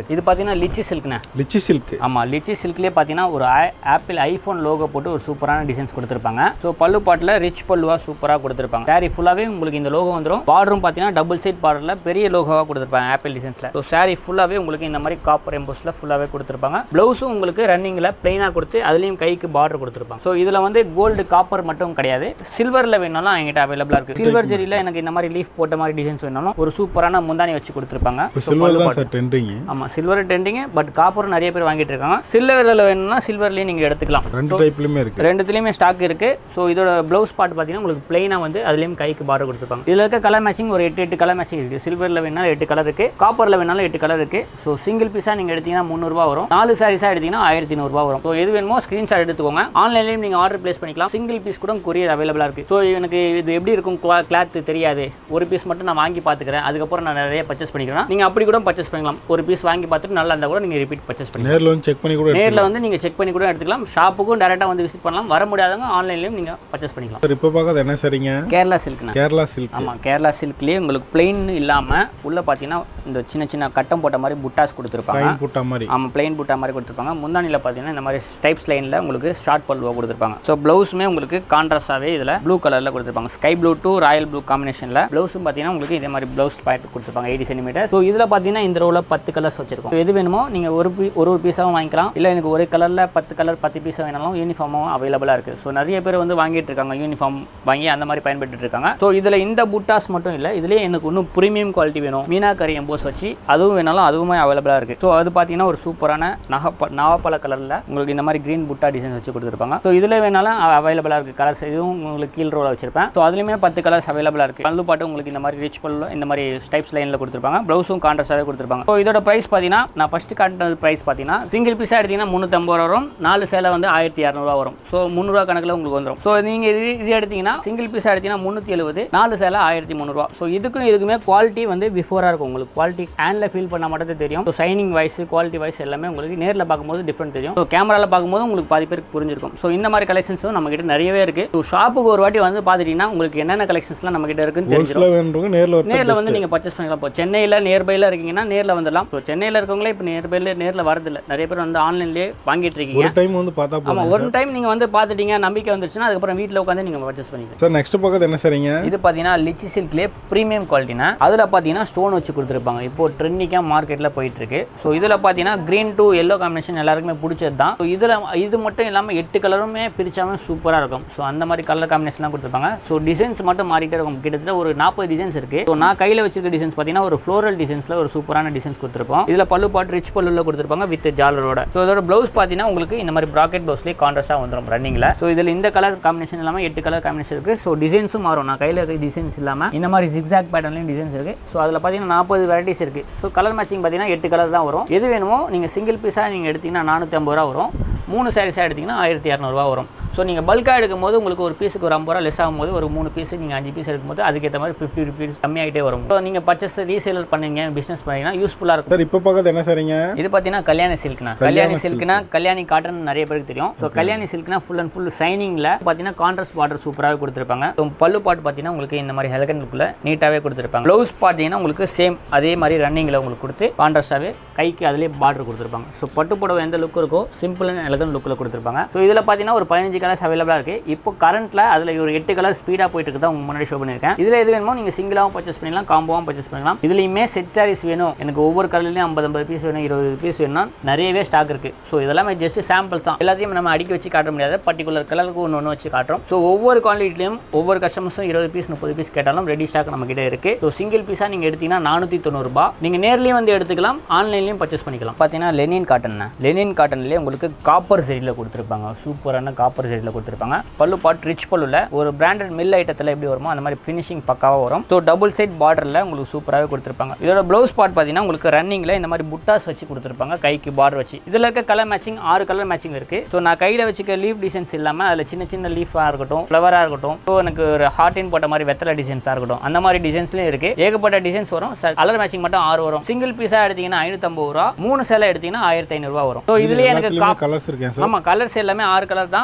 இது பார்த்தீங்கன்னா லிச்சி சில்க்ண்ணே லிச்சி சில்க் ஆமாம் லிச்சி சில்க்லேயே பார்த்தீங்கன்னா ஒரு ஆப்பிள் ஐஃபோன் லோகோ போட்டு ஒரு சூப்பரான டிசைன்ஸ் கொடுத்துருப்பாங்க ஸோ பல்லு பாட்டில் ரிச் பல்லுவாக சூப்பராக கொடுத்துருப்பாங்க சாரி ஃபுல்லாகவே உங்களுக்கு இந்த லோகோ வந்துடும் பார்டரும் பார்த்தீங்கன்னா டபுள் சைட் பார்டரில் பெரிய லோகோவாக கொடுத்துருப்பாங்க ஆப்பிள் டிசைன்ஸில் ஸோ சாரி ஃபுல்லாகவே உங்களுக்கு இந்த மாதிரி காப்பர் எம்போஸில் ஃபுல்லாகவே கொடுத்துருப்பாங்க ப்ளவுஸும் உங்களுக்கு ரன்னிங்கில் பிளைனாக கொடுத்து அதுலேயும் கைக்கு பார்டர் கொடுத்துருப்பாங்க ஸோ இதில் வந்து கோல்டு காப்பர் மட்டும் கிடையாது சில்வரில் வேணாலும் எங்கிட்ட அவைலபிளாக இருக்குது சில்வர் ஜெரியில் எனக்கு இந்த மாதிரி லீஃப் போட்ட மாதிரி டிசைன்ஸ் வேணாலும் ஒரு சூப்பரான முந்தானி வச்சு கொடுத்துருப்பாங்க இப்போ So, சில்வர் பல்லு தான் பாட்டு- சார் ட்ரெண்டிங் ஆமாம் சில்வர் ட்ரெண்டிங்கு பட் காப்பரும் நிறைய பேர் வாங்கிட்டு இருக்காங்க சில்வரில் வேணும்னா சில்வர்லேயும் நீங்கள் எடுத்துக்கலாம் ரெண்டு டைப்லையுமே இருக்கு ரெண்டுத்துலேயுமே ஸ்டாக் இருக்குது ஸோ இதோட ப்ளவுஸ் பார்ட் பார்த்தீங்கன்னா உங்களுக்கு பிளைனாக வந்து அதுலேயும் கைக்கு பார்டர் கொடுத்துருப்பாங்க இதில் இருக்க கலர் மேட்சிங் ஒரு எட்டு எட்டு கலர் மேட்சிங் இருக்குது சில்வரில் வேணாலும் எட்டு கலர் இருக்குது காப்பரில் வேணாலும் எட்டு கலர் இருக்குது ஸோ சிங்கிள் பீஸாக நீங்கள் எடுத்தீங்கன்னா முந்நூறுபா வரும் நாலு சாரீஸாக எடுத்தீங்கன்னா ஆயிரத்தி நூறுபா வரும் ஸோ எது வேணுமோ ஸ்க்ரீன்ஷாட் எடுத்துக்கோங்க ஆன்லைன்லேயும் நீங்கள் ஆர்டர் ப்ளேஸ் பண்ணிக்கலாம் சிங்கிள் பீஸ் கூட கொரியர் அவைலபிளாக இருக்குது ஸோ எனக்கு இது எப்படி இருக்கும் கிளாத் தெரியாது ஒரு பீஸ் மட்டும் நான் வாங்கி பார்த்துக்கிறேன் அதுக்கப்புறம் நான் நிறைய பர்ச்சேஸ் பண்ணிக்கிறேன் நீங்கள் அப்படி கூட பர்ச்சேஸ் பண்ணிக்கலாம் ஒரு பீஸ் வாங்கி பார்த்துட்டு நல்லா இருந்தால் கூட நீங்கள் ரிப்பீட் பர்ச்சேஸ் பண்ணிக்கலாம் நேரில் வந்து செக் பண்ணி கூட எடுத்துக்கலாம். நேரில் வந்து நீங்கள் செக் பண்ணி கூட எடுத்துக்கலாம் ஷாப்புக்கும் டேரெக்டாக வந்து விசிட் பண்ணலாம் வர முடியாதவங்க ஆன்லைன்லேயும் நீங்கள் பர்ச்சேஸ் பண்ணிக்கலாம் சார் இப்போ பார்க்காத என்ன சரிங்க கேரளா சில்க்னா கேரளா சில்க் ஆமாம் கேரளா சில்க்லேயே உங்களுக்கு பிளெயின் இல்லாமல் உள்ளே பார்த்தீங்கன்னா இந்த சின்ன சின்ன கட்டம் போட்ட மாதிரி புட்டாஸ் கொடுத்துருப்பாங்க கைன் புட்டா மாதிரி ஆமாம் பிளெயின் புட்டா மாதிரி கொடுத்துருப்பாங்க முந்தானியில் பார்த்தீங்கன்னா இந்த மாதிரி ஸ்டைப்ஸ் லைனில் உங்களுக்கு ஷார்ட் பல்லுவா கொடுத்துருப்பாங்க ஸோ ப்ளவுஸுமே உங்களுக்கு கான்ட்ராஸ்டாகவே இதில் ப்ளூ கலரில் கொடுத்துருப்பாங்க sky blue to royal blue காம்பினேஷனில் ப்ளவுஸும் பார்த்தீங்கன்னா உங்களுக்கு இதே மாதிரி ப்ளவுஸ் பாயிண்ட் கொடுத்துருப்பாங்க எயிட்டி சென்டிமீட்டர் ஸோ இதில் பார்த்தீங்கன்னா இந்த ரோவில் பத்து கலர்ஸ் வச்சிருக்கோம் So, எது வேணுமோ நீங்கள் ஒரு பீ ஒரு ஒரு பீஸாகவும் வாங்கிக்கலாம் இல்லை எனக்கு ஒரு கலரில் பத்து கலர் பத்து பீஸாக வேணாலும் யூனிஃபார்மும் அவைலபிளாக இருக்குது ஸோ நிறைய பேர் வந்து வாங்கிட்டு இருக்காங்க யூனிஃபார்ம் வாங்கி அந்த மாதிரி பயன்பட்டு இருக்காங்க ஸோ இதில் இந்த புட்டாஸ் மட்டும் இல்லை இதுலேயே எனக்கு இன்னும் ப்ரீமியம் குவாலிட்டி வேணும் மீனாக்கரி எம்போஸ் வச்சு அதுவும் வேணாலும் அதுவுமே அவைலபிளாக இருக்குது ஸோ அது பார்த்தீங்கன்னா ஒரு சூப்பரான நகப்ப நவாப்பழ கலரில் உங்களுக்கு இந்த மாதிரி க்ரீன் புட்டா டிசைன் வச்சு கொடுத்துருப்பாங்க ஸோ இதில் வேணாலும் அவைலபிளாக இருக்குது கலர்ஸ் இதுவும் உங்களுக்கு கீழ் ரோவில் வச்சிருப்பேன் ஸோ அதுலேயுமே பத்து கலர்ஸ் அவைலபிளாக இருக்குது பல்லு பாட்டு உங்களுக்கு இந்த மாதிரி ரிச் பல்லு இந்த மாதிரி ஸ்டைப்ஸ் லைனில் கொடுத்துருப்பாங்க ப்ளவுஸும் கான்ட்ராஸ்டாகவே கொடுத்துருப்பாங்க ஸோ இதோட ப்ரைஸ் பார்த்தீங்கன்னா நான் ஃபஸ்ட்டு காட்டின ப்ரைஸ் பார்த்தீங்கன்னா சிங்கிள் பீஸாக எடுத்தீங்கன்னா முந்நூற்றம்பது ரூபா வரும் நாலு சேலை வந்து ஆயிரத்தி இரநூறுவா வரும் ஸோ முந்நூறுவா கணக்கில் உங்களுக்கு வந்துடும் ஸோ நீங்கள் இது இது எடுத்தீங்கன்னா சிங்கிள் பீஸாக எடுத்தீங்கன்னா முந்நூற்றி எழுபது நாலு சேலை ஆயிரத்தி முந்நூறுவா ஸோ இதுக்கும் இதுக்குமே குவாலிட்டி வந்து பிஃபோராக இருக்கும் உங்களுக்கு குவாலிட்டி ஹேண்டில் ஃபீல் பண்ணால் மட்டும் தான் தெரியும் so shining wise quality wise எல்லாமே உங்களுக்கு நேரில் பார்க்கும்போது டிஃப்ரெண்ட் தெரியும் ஸோ கேமராவில் பார்க்கும்போது உங்களுக்கு பாதி பேருக்கு புரிஞ்சிருக்கும் ஸோ இந்த மாதிரி கலெக்ஷன்ஸும் நம்ம கிட்ட நிறையவே இருக்குது ஸோ ஷாப்புக்கு ஒரு வாட்டி வந்து பார்த்துட்டீங்கன்னா உங்களுக்கு என்னென்ன கலெக்ஷன்ஸ்லாம் நம்ம கிட்ட இருக்குன்னு தெரிஞ்சிடும் ஹோல்சேலாக வேணுறவங்க நேரில் ஒருத்தர் நேரில் வந்து நீங்கள் பர்ச்சேஸ் பண்ணிக்கலாம் இப்போ சென்னையில் நியர்பையில் இருக்கீங்கன்னா நேரில் வந்துடலாம் இப்போ சென்னையில் இருக்கவங்களே இப்போ நியர்பையில் நேரில் வரதில்லை நிறைய பேர் வந்து ஆன்லைன்லேயே வாங்கிட்டு இருக்கீங்க ஒரு டைம் வந்து பார்த்தா போதும் ஆமாம் ஒரு டைம் நீங்கள் வந்து பார்த்துட்டீங்க நம்பிக்கை வந்துருச்சுன்னா அதுக்கப்புறம் வீட்டில் உட்காந்து நீங்கள் பர்ச்சேஸ் பண்ணிக்கலாம் சார் நெக்ஸ்ட் பார்க்கறது என்ன சரிங்க இது பார்த்தீங்கன்னா லிச்சி சில்க்லேயே ப்ரீமியம் குவாலிட்டினா அதில் பார்த்தீங்கன்னா ஸ்டோன் வச்சு கொடுத்துருப்பாங்க இப்போ ட்ரெண்டிங்காக மார்க்கெட்டில் போயிட்டு இருக்கு ஸோ இதில் பார்த்தீங்கன்னா க்ரீன் டு எல்லோ காம்பினேஷன் எல்லாருக்குமே பிடிச்சது தான் ஸோ இதில் இது மட்டும் இல்லாமல் எட்டு கலருமே பிரிச்சாமல் சூப்பராக இருக்கும் ஸோ அந்த மாதிரி கலர் காம்பினேஷன்லாம் கொடுத்துருப்பாங்க ஸோ டிசைன்ஸ் மட்டும் மாறிட்டே இருக்கும் கிட்டத்தட்ட ஒரு நாற்பது டிசைன்ஸ் இருக்குது ஸோ நான் கையில் வச்சிருக்க டிசைன்ஸ் பார்த்தீங்கன்னா ஒரு ஃப்ளோரல் டிசைன்ஸில் ஒரு சூப்பரான டிசைன்ஸ் கொடுத்துருப்போம் இதில் பல்லு பாட்டு ரிச் பல்லுல கொடுத்துருப்பாங்க வித் ஜாலரோட ஸோ இதோட ப்ளவுஸ் பார்த்தீங்கன்னா உங்களுக்கு இந்த மாதிரி ப்ராக்கெட் ப்ளவுஸ்லேயே கான்ட்ராஸ்ட்டாக வந்துடும் ரன்னிங்கில் ஸோ இதில் இந்த கலர் காம்பினேஷன் இல்லாமல் எட்டு கலர் காம்பினேஷன் இருக்குது ஸோ டிசைன்ஸும் மாறும் நான் கையில் இருக்க டிசைன்ஸ் இல்லாமல் இந்த மாதிரி ஜிக்ஸாக் பேட்டர்ன்லையும் டிசைன்ஸ் இருக்குது ஸோ அதில் பார்த்தீங்கன்னா நாற்பது வெரைட்டிஸ் இருக்குது ஸோ கலர் மேட்சிங் பார்த்தீங்கன்னா எட்டு கலர் தான் வரும் எது வேணுமோ நீங்கள் சிங்கிள் பீஸாக நீங்கள் எடுத்தீங்கன்னா நானூற்றி ஐம்பது ரூபா வரும் மூணு சாரீஸாக எடுத்தீங்கன்னா ஆயிரத்தி இரநூறுவா வரும் ஸோ நீங்கள் பல்காக எடுக்கும்போது உங்களுக்கு ஒரு பீஸுக்கு ஒரு ஐம்பது ரூபா லெஸ் ஆகும்போது ஒரு மூணு பீஸ் நீங்கள் அஞ்சு பீஸ் எடுக்கும்போது அதுக்கேற்ற மாதிரி ஃபிஃப்டி ருபீஸ் கம்மியாகிட்டே வரும் ஸோ நீங்கள் பர்ச்சேஸ் ரீசேலர் பண்ணீங்க பிஸ்னஸ் பண்ணீங்கன்னா யூஸ்ஃபுல்லாக இருக்கும் சார் இப்போ பார்க்கறது என்ன சரிங்க இது பார்த்தீங்கன்னா கல்யாணி சில்க்னா கல்யாணி சில்க்னா கல்யாணி காட்டன் நிறைய பேருக்கு தெரியும் ஸோ கல்யாணி சில்க்னா ஃபுல் அண்ட் ஃபுல் சைனிங்கில் பார்த்தீங்கன்னா கான்ட்ராஸ்ட் பார்டர் சூப்பராகவே கொடுத்துருப்பாங்க ஸோ பல்லு பாட்டு பார்த்தீங்கன்னா உங்களுக்கு இந்த மாதிரி ஹெலகன் லுக்கில் நீட்டாகவே கொடுத்துருப்பாங்க ப்ளவுஸ் பார்த்தீங்கன்னா உங்களுக்கு சேம் அதே மாதிரி ரன்னிங்கில் உங்களுக்கு கொடுத்து கான்ட்ராஸ்டாகவே கைக்கு அதிலே பார்டர் கொடுத்துருப்பாங்க ஸோ பட்டு புடவை எந்த லுக் இருக்கோ சிம்பிள் அண்ட் எலகன் லுக்கில் கொடுத்துருப்பாங்க ஸோ இதில் பார்த்தீங்கன்னா ஒரு பதினஞ்சு கலர்ஸ் அவைலபிளாக இருக்குது இப்போ கரண்ட்டில் அதில் ஒரு எட்டு கலர் ஸ்பீடாக போயிட்டு இருக்கு தான் உங்க முன்னாடி ஷோ பண்ணியிருக்கேன் இதில் எது வேணுமோ நீங்கள் சிங்கிளாகவும் பர்ச்சேஸ் பண்ணிக்கலாம் காம்போவும் பர்ச்சேஸ் பண்ணிக்கலாம் இதுலையுமே செட் சாரீஸ் வேணும் எனக்கு ஒவ்வொரு கலர்லையும் ஐம்பது ஐம்பது பீஸ் வேணும் இருபது பீஸ் வேணும்னா நிறையவே ஸ்டாக் இருக்குது ஸோ இதெல்லாமே ஜஸ்ட் சாம்பிள் தான் எல்லாத்தையும் நம்ம அடிக்க வச்சு காட்ட முடியாது பர்டிகுலர் கலருக்கு ஒன்று ஒன்று வச்சு காட்டுறோம் ஸோ ஒவ்வொரு குவாலிட்டிலையும் ஒவ்வொரு கஸ்டமர்ஸும் இருபது பீஸ் முப்பது பீஸ் கேட்டாலும் ரெடி ஸ்டாக் நம்ம கிட்ட இருக்கு ஸோ சிங்கிள் பீஸாக நீங்கள் எடுத்தீங்கன்னா நானூற்றி தொண்ணூறுபா நீங்கள் நேர்லேயும் வந்து எடுத்துக்கலாம் ஆன்லைன்லையும் பர்ச்சேஸ் பண்ணிக்கலாம் பார்த்தீங்கன்னா லெனின் காட்டன் லெனின் காட்டன்லேயே உங்களுக்கு காப்பர் சரியில் கொடுத்துருப்பாங்க சூப்பரான காப்பர் சரியில் கொடுத்துருப்பாங்க பல்லு பாட் ரிச் பல்லுல ஒரு பிராண்டட் மில் ஐட்டத்தில் எப்படி வருமோ அந்த மாதிரி ஃபினிஷிங் பக்காவாக வரும் ஸோ டபுள் சைட் பார்டரில் உங்களுக்கு சூப்பராகவே கொடுத்துருப்பாங்க இதோட ப்ளவுஸ் பார்ட் பார்த்தீங்கன்னா உங்களுக்கு ரன்னிங்கில் இந்த மாதிரி புட்டாஸ் வச்சு கொடுத்துருப்பாங்க கைக்கு பார்டர் வச்சு இதில் இருக்க கலர் மேட்சிங் ஆறு கலர் மேட்சிங் இருக்குது ஸோ நான் கையில் வச்சுக்க லீஃப் டிசைன்ஸ் இல்லாமல் அதில் சின்ன சின்ன லீஃபாக இருக்கட்டும் ஃப்ளவராக இருக்கட்டும் ஸோ எனக்கு ஒரு ஹார்டின் போட்ட மாதிரி வெத்தலை டிசைன்ஸாக இருக்கட்டும் அந்த மாதிரி டிசைன்ஸ்லையும் இருக்குது ஏகப்பட்ட டிசைன்ஸ் வரும் கலர் மேட்சிங் மட்டும் ஆறு வரும் சிங்கிள் பீஸாக எடுத்தீங்கன்னா ஐநூற்றம்பது ரூபா மூணு சேலை எடுத்தீங்கன்னா ஆயிரத்தி ஐநூறுரூவா வரும் ஸோ இதுலேயே எனக்கு எல்லாத்துலேயுமே கலர்ஸ் இருக்கேன் சார் ஆமாம் கலர்ஸ் எல்லாமே ஆறு கலர் தான் ஸோ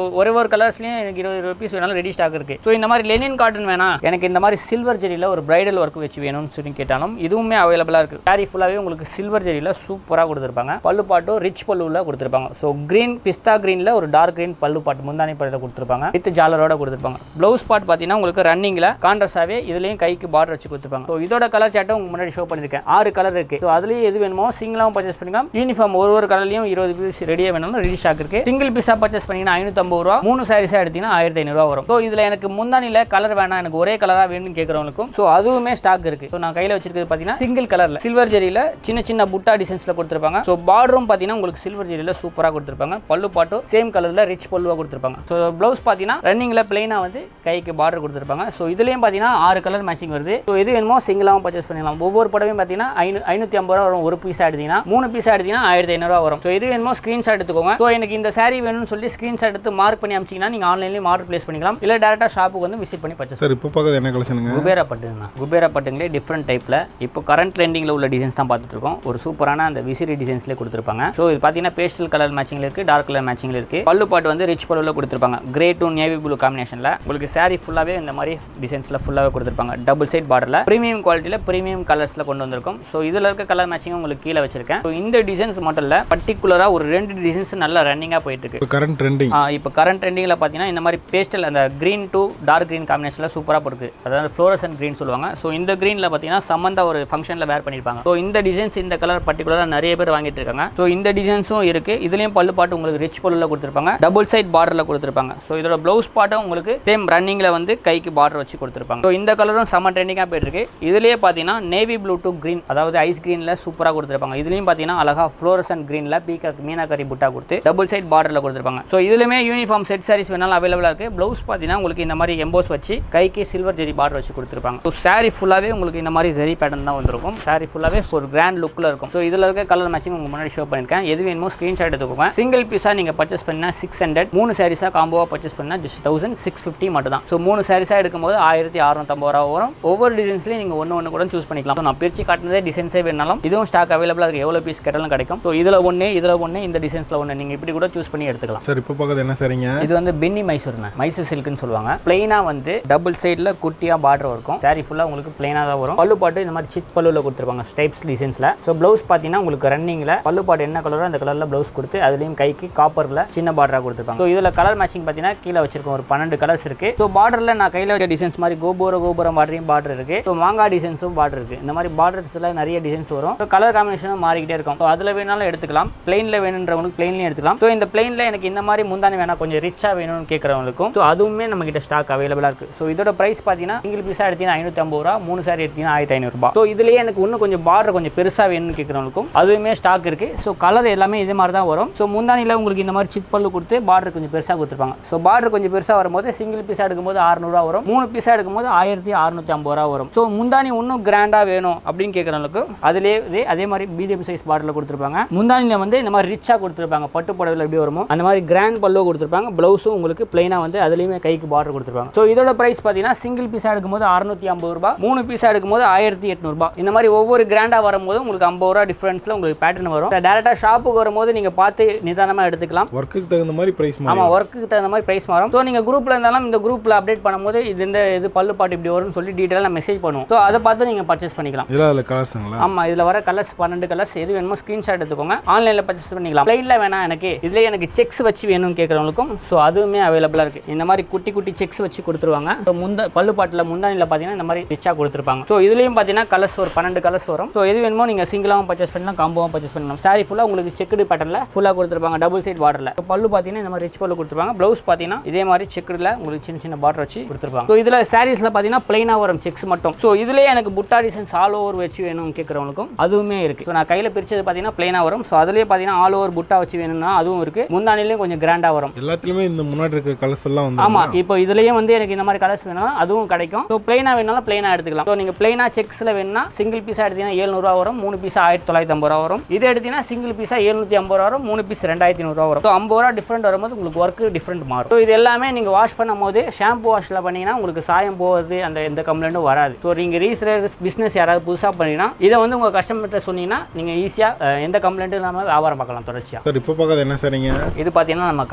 ஒரு ஒரு கலர்ஸ்லையும் எனக்கு இருபது இருபது பீஸ் வேணாலும் ரெடி ஸ்டாக் இருக்குது ஸோ இந்த மாதிரி லெனின் காட்டன் வேணாம் எனக்கு இந்த மாதிரி சில்வர் ஜெரியில் ஒரு பிரைடல் ஒர்க் வச்சு வேணும்னு சொல்லி கேட்டாலும் இதுவுமே அவைலபிளாக இருக்குது சாரி ஃபுல்லாகவே உங்களுக்கு சில்வர் ஜெரியில் சூப்பராக கொடுத்துருப்பாங்க பல்லு பாட்டும் ரிச் பல்லுவில் கொடுத்துருப்பாங்க ஸோ க்ரீன் பிஸ்தா க்ரீனில் ஒரு டார்க் க்ரீன் பல்லு பாட்டு முந்தானி பல்லில் கொடுத்துருப்பாங்க வித் ஜாலரோட கொடுத்துருப்பாங்க ப்ளவுஸ் பாட் பார்த்தீங்கன்னா உங்களுக்கு ரன்னிங்கில் கான்ட்ரஸாகவே இதுலேயும் கைக்கு பார்டர் வச்சு கொடுத்துருப்பாங்க ஸோ இதோட கலர் சார்ட்டை உங்களுக்கு முன்னாடி ஷோ பண்ணியிருக்கேன் ஆறு கலர் இருக்குது ஸோ அதுலேயும் எது வேணுமோ சிங்கிளாகவும் பர்ச்சேஸ் பண்ணிக்கலாம் யூனிஃபார்ம் ஒரு ஒரு கலர்லையும் இருபது பீஸ் ரெடியாக வேணாலும் ரெடி ஸ்டாக் இருக்குது சிங்கிள் பீஸாக பர்ச்சேஸ் பண்ணிங்கன்னா ஐநூற்றம்பது ரூபா மூணு சாரீஸாக எடுத்தீங்கன்னா ஆயிரத்தி ஐநூறுரூவா வரும் ஸோ இதில் எனக்கு முந்தானியில் கலர் வேணாம் எனக்கு ஒரே கலராக வேணும்னு கேட்குறவங்களுக்கும் ஸோ அதுவுமே ஸ்டாக் இருக்குது ஸோ நான் கையில் வச்சிருக்கிறது பார்த்தீங்கன்னா சிங்கிள் கலரில் சில்வர் ஜெரியில் சின்ன சின்ன புட்டா டிசைன்ஸில் கொடுத்துருப்பாங்க ஸோ பார்டரும் பார்த்தீங்கன்னா உங்களுக்கு சில்வர் ஜெரியில் சூப்பராக கொடுத்துருப்பாங்க பல்லு பாட்டும் சேம் கலரில் ரிச் பல்லுவாக கொடுத்துருப்பாங்க ஸோ ப்ளவுஸ் பார்த்தீங்கன்னா ரன்னிங்கில் பிளைனாக வந்து கைக்கு பார்டர் கொடுத்துருப்பாங்க ஸோ இதுலேயும் பார்த்தீங்கன்னா ஆறு கலர் மேட்சிங் வருது ஸோ எது வேணுமோ சிங்கிளாகவும் பர்ச்சேஸ் பண்ணிடலாம் ஒவ்வொரு படவையும் பார்த்தீங்கன்னா ஐநூ ஐநூற்றி ஐம்பது ரூபா வரும் ஒரு பீஸாக எடுத்தீங்கன்னா மூணு பீஸாக எடுத்தீங்கன்னா ஆயிரத்தி ஐநூறுவா வரும் ஸோ எது வேணுமோ ஸ்க்ரீன்ஷாட் எடுத்துக்கோங்க ஸோ எனக்கு இந்த saree வேணும்னு சொல்லி ஸ்க்ரீன்ஷாட் எடுத்து மார்க் பண்ணி அமிச்சிங்கன்னா நீங்கள் ஆன்லைன்லேயும் ஆர்டர் ப்ளேஸ் பண்ணிக்கலாம் இல்லை டேரெக்டாக ஷாப்புக்கு வந்து விசிட் பண்ணி பர்ச்சேஸ் சார் இப்போ பார்க்கறது என்ன கலெக்ஷனுங்க குபேரா பட்டுங்கண்ணா குபேரா பட்டுங்களே டிஃப்ரெண்ட் டைப்பில் இப்போ கரண்ட் ட்ரெண்டிங்கில் உள்ள டிசைன்ஸ் தான் பார்த்துட்டு இருக்கோம் ஒரு சூப்பரான அந்த விசிறி டிசைன்ஸ்லேயே கொடுத்துருப்பாங்க ஸோ இது பார்த்தீங்கன்னா பேஸ்டல் கலர் மேட்சிங்கில் இருக்குது டார்க் கலர் மேட்சிங்கில் இருக்குது பல்லு பாட்டு வந்து ரிச் பல்லுவில் கொடுத்துருப்பாங்க கிரே டு நேவி ப்ளூ காம்பினேஷனில் உங்களுக்கு saree ஃபுல்லாகவே இந்த மாதிரி டிசைன்ஸில் ஃபுல்லாகவே கொடுத்துருப்பாங்க டபுள் சைட் பார்டரில் ப்ரீமியம் குவாலிட்டியில் ப்ரீமியம் கலர்ஸில் கொண்டு வந்திருக்கும் ஸோ இதில் இருக்க கலர் மேட்சிங் உங்களுக்கு கீழே வச்சிருக்கேன் ஸோ இந்த டிசைன்ஸ் மட்டும் இல்லை பர்டிகுலராக ஒரு ரெண்டு டிசைன்ஸ் நல்லா ரன்னிங்காக போயிட்டு இருக்கு இப்போ கரண்ட் ட்ரெண்டிங் ஆ, இப்போ கரண்ட் ட்ரெண்டிங்கில் பார்த்தீங்கன்னா இந்த மாதிரி பேஸ்டல் அந்த க்ரீன் டு டார்க் க்ரீன் காம்பினேஷனில் சூப்பராக போருக்கு அதாவது ஃப்ளோரசன் க்ரீன் சொல்லுவாங்க ஸோ இந்த க்ரீனில் பார்த்தீங்கன்னா சம்மந்தா ஒரு ஃபங்க்ஷனில் வேர் பண்ணியிருப்பாங்க ஸோ இந்த டிசைன்ஸ் இந்த கலர் பர்டிகுலராக நிறைய பேர் வாங்கிட்டு இருக்காங்க ஸோ இந்த டிசைன்ஸும் இருக்குது இதுலேயும் பல்லு பாட்டு உங்களுக்கு ரிச் பல்லில் கொடுத்துருப்பாங்க டபுள் சைட் பார்டரில் கொடுத்துருப்பாங்க ஸோ இதோட ப்ளவுஸ் பாட்டும் உங்களுக்கு சேம் ரன்னிங்கில் வந்து கைக்கு பார்டர் வச்சு கொடுத்துருப்பாங்க ஸோ இந்த கலரும் செம்ம ட்ரெண்டிங்காக போயிட்டு இருக்கு இதுலேயே பார்த்தீங்கன்னா நேவி ப்ளூ டு க்ரீன் அதாவது ஐஸ் க்ரீனில் சூப்பராக கொடுத்துருப்பாங்க இதுலேயும் பார்த்தீங்கன்னா அழகா ஃப்ளோரசன் க்ரீனில் பீகாக் மீனாக்கரி புட்டா கொடுத்து டபுள் சைட் பார்டரில் கொடுத்துருப்பாங்க ஸோ இதுலையுமே யூனிஃபார்ம் செட் சாரீஸ் வேணாலும் அவைலபிளாக இருக்குது ப்ளவுஸ் பார்த்தீங்கன்னா உங்களுக்கு இந்த மாதிரி எம்போஸ் வச்சு கைக்கு சில்வர் ஜெரி பார்டர் வச்சு கொடுத்துருப்பாங்க ஸோ saree ஃபுல்லாகவே உங்களுக்கு இந்த மாதிரி ஜெரி பேட்டர்ன் தான் வந்திருக்கும் saree ஃபுல்லாகவே ஒரு கிராண்ட் லுக்கில் இருக்கும் ஸோ இதில் இருக்க கலர் மேட்சிங் உங்களுக்கு முன்னாடி ஷோ பண்ணியிருக்கேன் எது வேணுமோ ஸ்க்ரீன்ஷாட் எடுத்துக்கோங்க சிங்கிள் பீஸாக நீங்கள் பர்ச்சேஸ் பண்ணால் சிக்ஸ் ஹண்ட்ரட் மூணு சாரீஸாக காம்போவாக பர்ச்சேஸ் பண்ணால் ஜஸ்ட் தௌசண்ட் சிக்ஸ் ஃபிஃப்டி மட்டும் தான் ஸோ மூணு சாரீஸாக எடுக்கும்போது ஆயிரத்தி அறுநூத்தம்பது ரூபா வரும் ஒவ்வொரு டிசைன்ஸ்லையும் நீங்கள் ஒன்று ஒன்று கூட சூஸ் பண்ணிக்கலாம் So, நான் பிரித்து காட்டினதே டிசைன்ஸே வேணாலும் இதுவும் ஸ்டாக் அவைலபிளாக இருக்குது எவ்வளோ பீஸ் கேட்டாலும் கிடைக்கும் ஸோ இதில் ஒன்று இதில் ஒன்று இந்த டிசைன்ஸில் ஒன்று நீங்கள் இப்படி கூட சூஸ் பண்ணி எடுத்துக்கலாம் சார் இப்போ பார்க்கறது என்ன சரிங்க இது வந்து பின்னி மைசூர்ண்ணே மைசூர் சில்க்னு சொல்லுவாங்க பிளைனாக வந்து டபுள் சைடில் குட்டியாக பார்டர் இருக்கும் saree ஃபுல்லாக உங்களுக்கு பிளைனாக தான் வரும் பல்லு பாட்டு இந்த மாதிரி சித் பல்லுவில் கொடுத்துருப்பாங்க ஸ்டைப்ஸ் டிசைன்ஸில் ஸோ ப்ளவுஸ் பார்த்தீங்கன்னா உங்களுக்கு ரன்னிங்கில் பல்லு பாட்டு என்ன கலரோ அந்த கலரில் ப்ளவுஸ் கொடுத்து அதுலேயும் கைக்கு காப்பரில் சின்ன பார்டராக கொடுத்துருப்பாங்க ஸோ இதில் கலர் மேட்சிங் பார்த்தீங்கன்னா கீழே வச்சிருக்கோம் ஒரு பன்னெண்டு கலர்ஸ் இருக்குது ஸோ பார்டரில் நான் கையில் வச்ச டிசைன்ஸ் மாதிரி கோபுர கோபுரம் பார்டரையும் பார்டர் இருக்குது ஸோ மாங்காய் டிசைன்ஸும் பார்டர் இருக்குது இந்த மாதிரி பார்டர்ஸில் நிறைய டிசைன்ஸ் வரும் ஸோ கலர் காம்பினேஷனும் மாறிக்கிட்டே இருக்கும் ஸோ அதில் வேணாலும் எடுத்துக்கலாம் பிளெயினில் வேணுன்றவங்களுக்கு பிளெயின்லையும் எடுத்துக்கலாம் ஸோ இந்த பிளெயினில் எனக்கு இந்த மாதிரி முந்தானி வேணா கொஞ்சம் ரிச்சாக வேணும்னு கேட்குறவங்களுக்கும் ஸோ அதுவுமே நம்ம கிட்ட ஸ்டாக் அவைலபிளாக இருக்குது ஸோ இதோட ப்ரைஸ் பார்த்தீங்கன்னா சிங்கிள் பீஸாக எடுத்தீங்கன்னா ஐநூற்றி ஐம்பது ரூபா மூணு சாரி எடுத்தீங்கன்னா ஆயிரத்தி ஐநூறுபா ஸோ இதுலேயே எனக்கு இன்னும் கொஞ்சம் பார்டர் கொஞ்சம் பெருசாக வேணும்னு கேட்குறவங்களுக்கும் அதுவுமே ஸ்டாக் இருக்குது ஸோ கலர் எல்லாமே இதே மாதிரி தான் வரும் ஸோ முந்தானியில் உங்களுக்கு இந்த மாதிரி சிக் பல்லு கொடுத்து பார்டர் கொஞ்சம் பெருசாக கொடுத்துருப்பாங்க ஸோ பார்டர் கொஞ்சம் பெருசாக வரும்போது சிங்கிள் பீஸாக எடுக்கும்போது அறுநூறுவா வரும் மூணு பீஸாக எடுக்கும்போது ஆயிரத்தி அறுநூற்றி ஐம்பது ரூபா வரும் ஸோ முந்தானி இன்னும் கிராண்டாக வேணும் அப்படின்னு கேட்குறவங்களுக்கு அதிலே இதே அதே மாதிரி மீடியம் சைஸ் பார்டரில் கொடுத்துருப்பாங்க முந்தானியில் வந்து இந்த மாதிரி ரிச்சாக கொடுத்துருப்பாங்க பட்டு புடவையில் எப்படி வருமோ அந்த மாதிரி கிராண்ட் பல்லு கொடுத்துருப்பாங்க ப்ளவுஸும் உங்களுக்கு பிளைனாக வந்து அதுலேயுமே கைக்கு பார்டர் கொடுத்துருப்பாங்க ஸோ இதோட ப்ரைஸ் பார்த்தீங்கன்னா சிங்கிள் பீஸாக எடுக்கும்போது அறுநூற்றி ஐம்பது ரூபா மூணு பீஸாக எடுக்கும்போது ஆயிரத்தி எட்நூறுபா இந்த மாதிரி ஒவ்வொரு கிராண்டாக வரும்போது உங்களுக்கு ஐம்பது ரூபா டிஃப்ரென்ஸில் உங்களுக்கு பேட்டர்ன் வரும் டேரெக்டாக ஷாப்புக்கு வரும்போது நீங்கள் பார்த்து நிதானமாக எடுத்துக்கலாம் ஒர்க்குக்கு தகுந்த மாதிரி ப்ரைஸ் ஆமாம் ஒர்க்குக்கு தகுந்த மாதிரி ப்ரைஸ் மாறும் ஸோ நீங்கள் குரூப்பில் இருந்தாலும் இந்த குரூப்பில் அப்டேட் பண்ணும்போது இது இந்த இது பல்லு பாட்டு இப்படி வரும்னு சொல்லி டீட்டெயிலாக மெசேஜ் பண்ணுவோம் ஸோ அதை பார்த்து நீங்கள் பர்ச்சேஸ் பண்ணிக்கலாம் இதெல்லாம் அதில் கலர்ஸுங்களா ஆமாம் இதில் வர கலர்ஸ் பன்னெண்டு கலர்ஸ் எது வேணுமோ ஸ்க்ரீன்ஷாட் எடுத்துக்கோங்க ஆன்லைனில் பர்ச்சேஸ் பண்ணிக்கலாம் பிளைனில் வேணாம் எனக்கு இதில் எனக்கு செக்ஸ் வச்சு வேணும்னு கேட்குறவங்களுக்கும் ஸோ அதுவுமே அவைலபிளாக இருக்குது இந்த மாதிரி குட்டி குட்டி செக்ஸ் வச்சு கொடுத்துருவாங்க ஸோ முந்த பல்லு பாட்டில் முந்தானியில் பார்த்தீங்கன்னா இந்த மாதிரி ரிச்சாக கொடுத்துருப்பாங்க ஸோ இதுலேயும் பார்த்தீங்கன்னா கலர்ஸ் ஒரு பன்னெண்டு கலர்ஸ் வரும் ஸோ எது வேணுமோ நீங்கள் சிங்கிளாகவும் பர்ச்சேஸ் பண்ணலாம் காம்போவும் பர்ச்சேஸ் பண்ணலாம் சாரி ஃபுல்லாக உங்களுக்கு செக்குடு பேட்டர்னில் ஃபுல்லாக கொடுத்துருப்பாங்க டபுள் சைட் பார்டரில் பல்லு பார்த்தீங்கன்னா இந்த மாதிரி ரிச் பல்லு கொடுத்துருப்பாங்க ப்ளவுஸ் பார்த்தீங்கன்னா இதே மாதிரி செக்குடில் உங்களுக்கு சின்ன சின்ன பார்டர் வச்சு கொடுத்துருப்பாங்க ஸோ இதில் சாரீஸில் பார்த்தீங்கன்னா பிளைனாக வரும் செக்ஸ் மட்டும் ஸோ இதுலேயே எனக்கு புட்டா டிசைன்ஸ் ஆல் ஓவர் வச்சு வேணும் கேட்குறவங்களுக்கும் அதுவுமே இருக்குது ஸோ நான் கையில் பிரிச்சது பார்த்தீங்கன்னா பிளைனாக வரும் ஸோ அதுலேயே பார்த்தீங்கன்னா ஆல் ஓவர் புட்டா வச்சு வேணும்னா அதுவும் இருக்குது முந்தானிலையும் கொஞ்சம் கிராண்டாக வரும் எல்லாத்துலேயுமே இந்த முன்னாடி இருக்க கலர்ஸ் எல்லாம் வந்து ஆமா இப்போ இதுலயும் வந்து எனக்கு இந்த மாதிரி கலர்ஸ் வேணும் அதுவும் கிடைக்கும் ஸோ பிளைனா வேணாலும் பிளைனா எடுத்துக்கலாம் ஸோ நீங்க பிளைனா செக்ஸ்ல வேணும்னா சிங்கிள் பீஸா எடுத்தீங்கன்னா ஏழ்நூறுவா வரும் மூணு பீஸ் ஆயிரத்தி தொள்ளாயிரத்தி ஐம்பது ரூபா வரும் இது எடுத்தீங்கன்னா சிங்கிள் பீஸா எழுநூத்தி ஐம்பது ரூபா வரும் மூணு பீஸ் ரெண்டாயிரத்தி நூறுரூவா வரும் ஸோ ஐம்பது ரூபா டிஃப்ரெண்ட் வரும்போது உங்களுக்கு ஒர்க் டிஃப்ரெண்ட் மாறும் ஸோ இது எல்லாமே நீங்க வாஷ் பண்ணும்போது ஷாம்பு வாஷ்ல பண்ணீங்கன்னா உங்களுக்கு சாயம் போவது அந்த எந்த கம்ப்ளைண்ட்டும் வராது ஸோ நீங்க ரீசேல் பிஸ்னஸ் யாராவது புதுசாக பண்ணீங்கன்னா இதை வந்து உங்க கஸ்டமர்கிட்ட சொன்னீங்கன்னா நீங்க ஈஸியாக எந்த கம்ப்ளைண்ட்டும் இல்லாமல் வியாபாரம் பார்க்கலாம் தொடர்ச்சியாக சார் இப்போ பார்க்கறது என்ன சரிங்க இது பார்த்தீங்கன்னா நம்ம கடையோட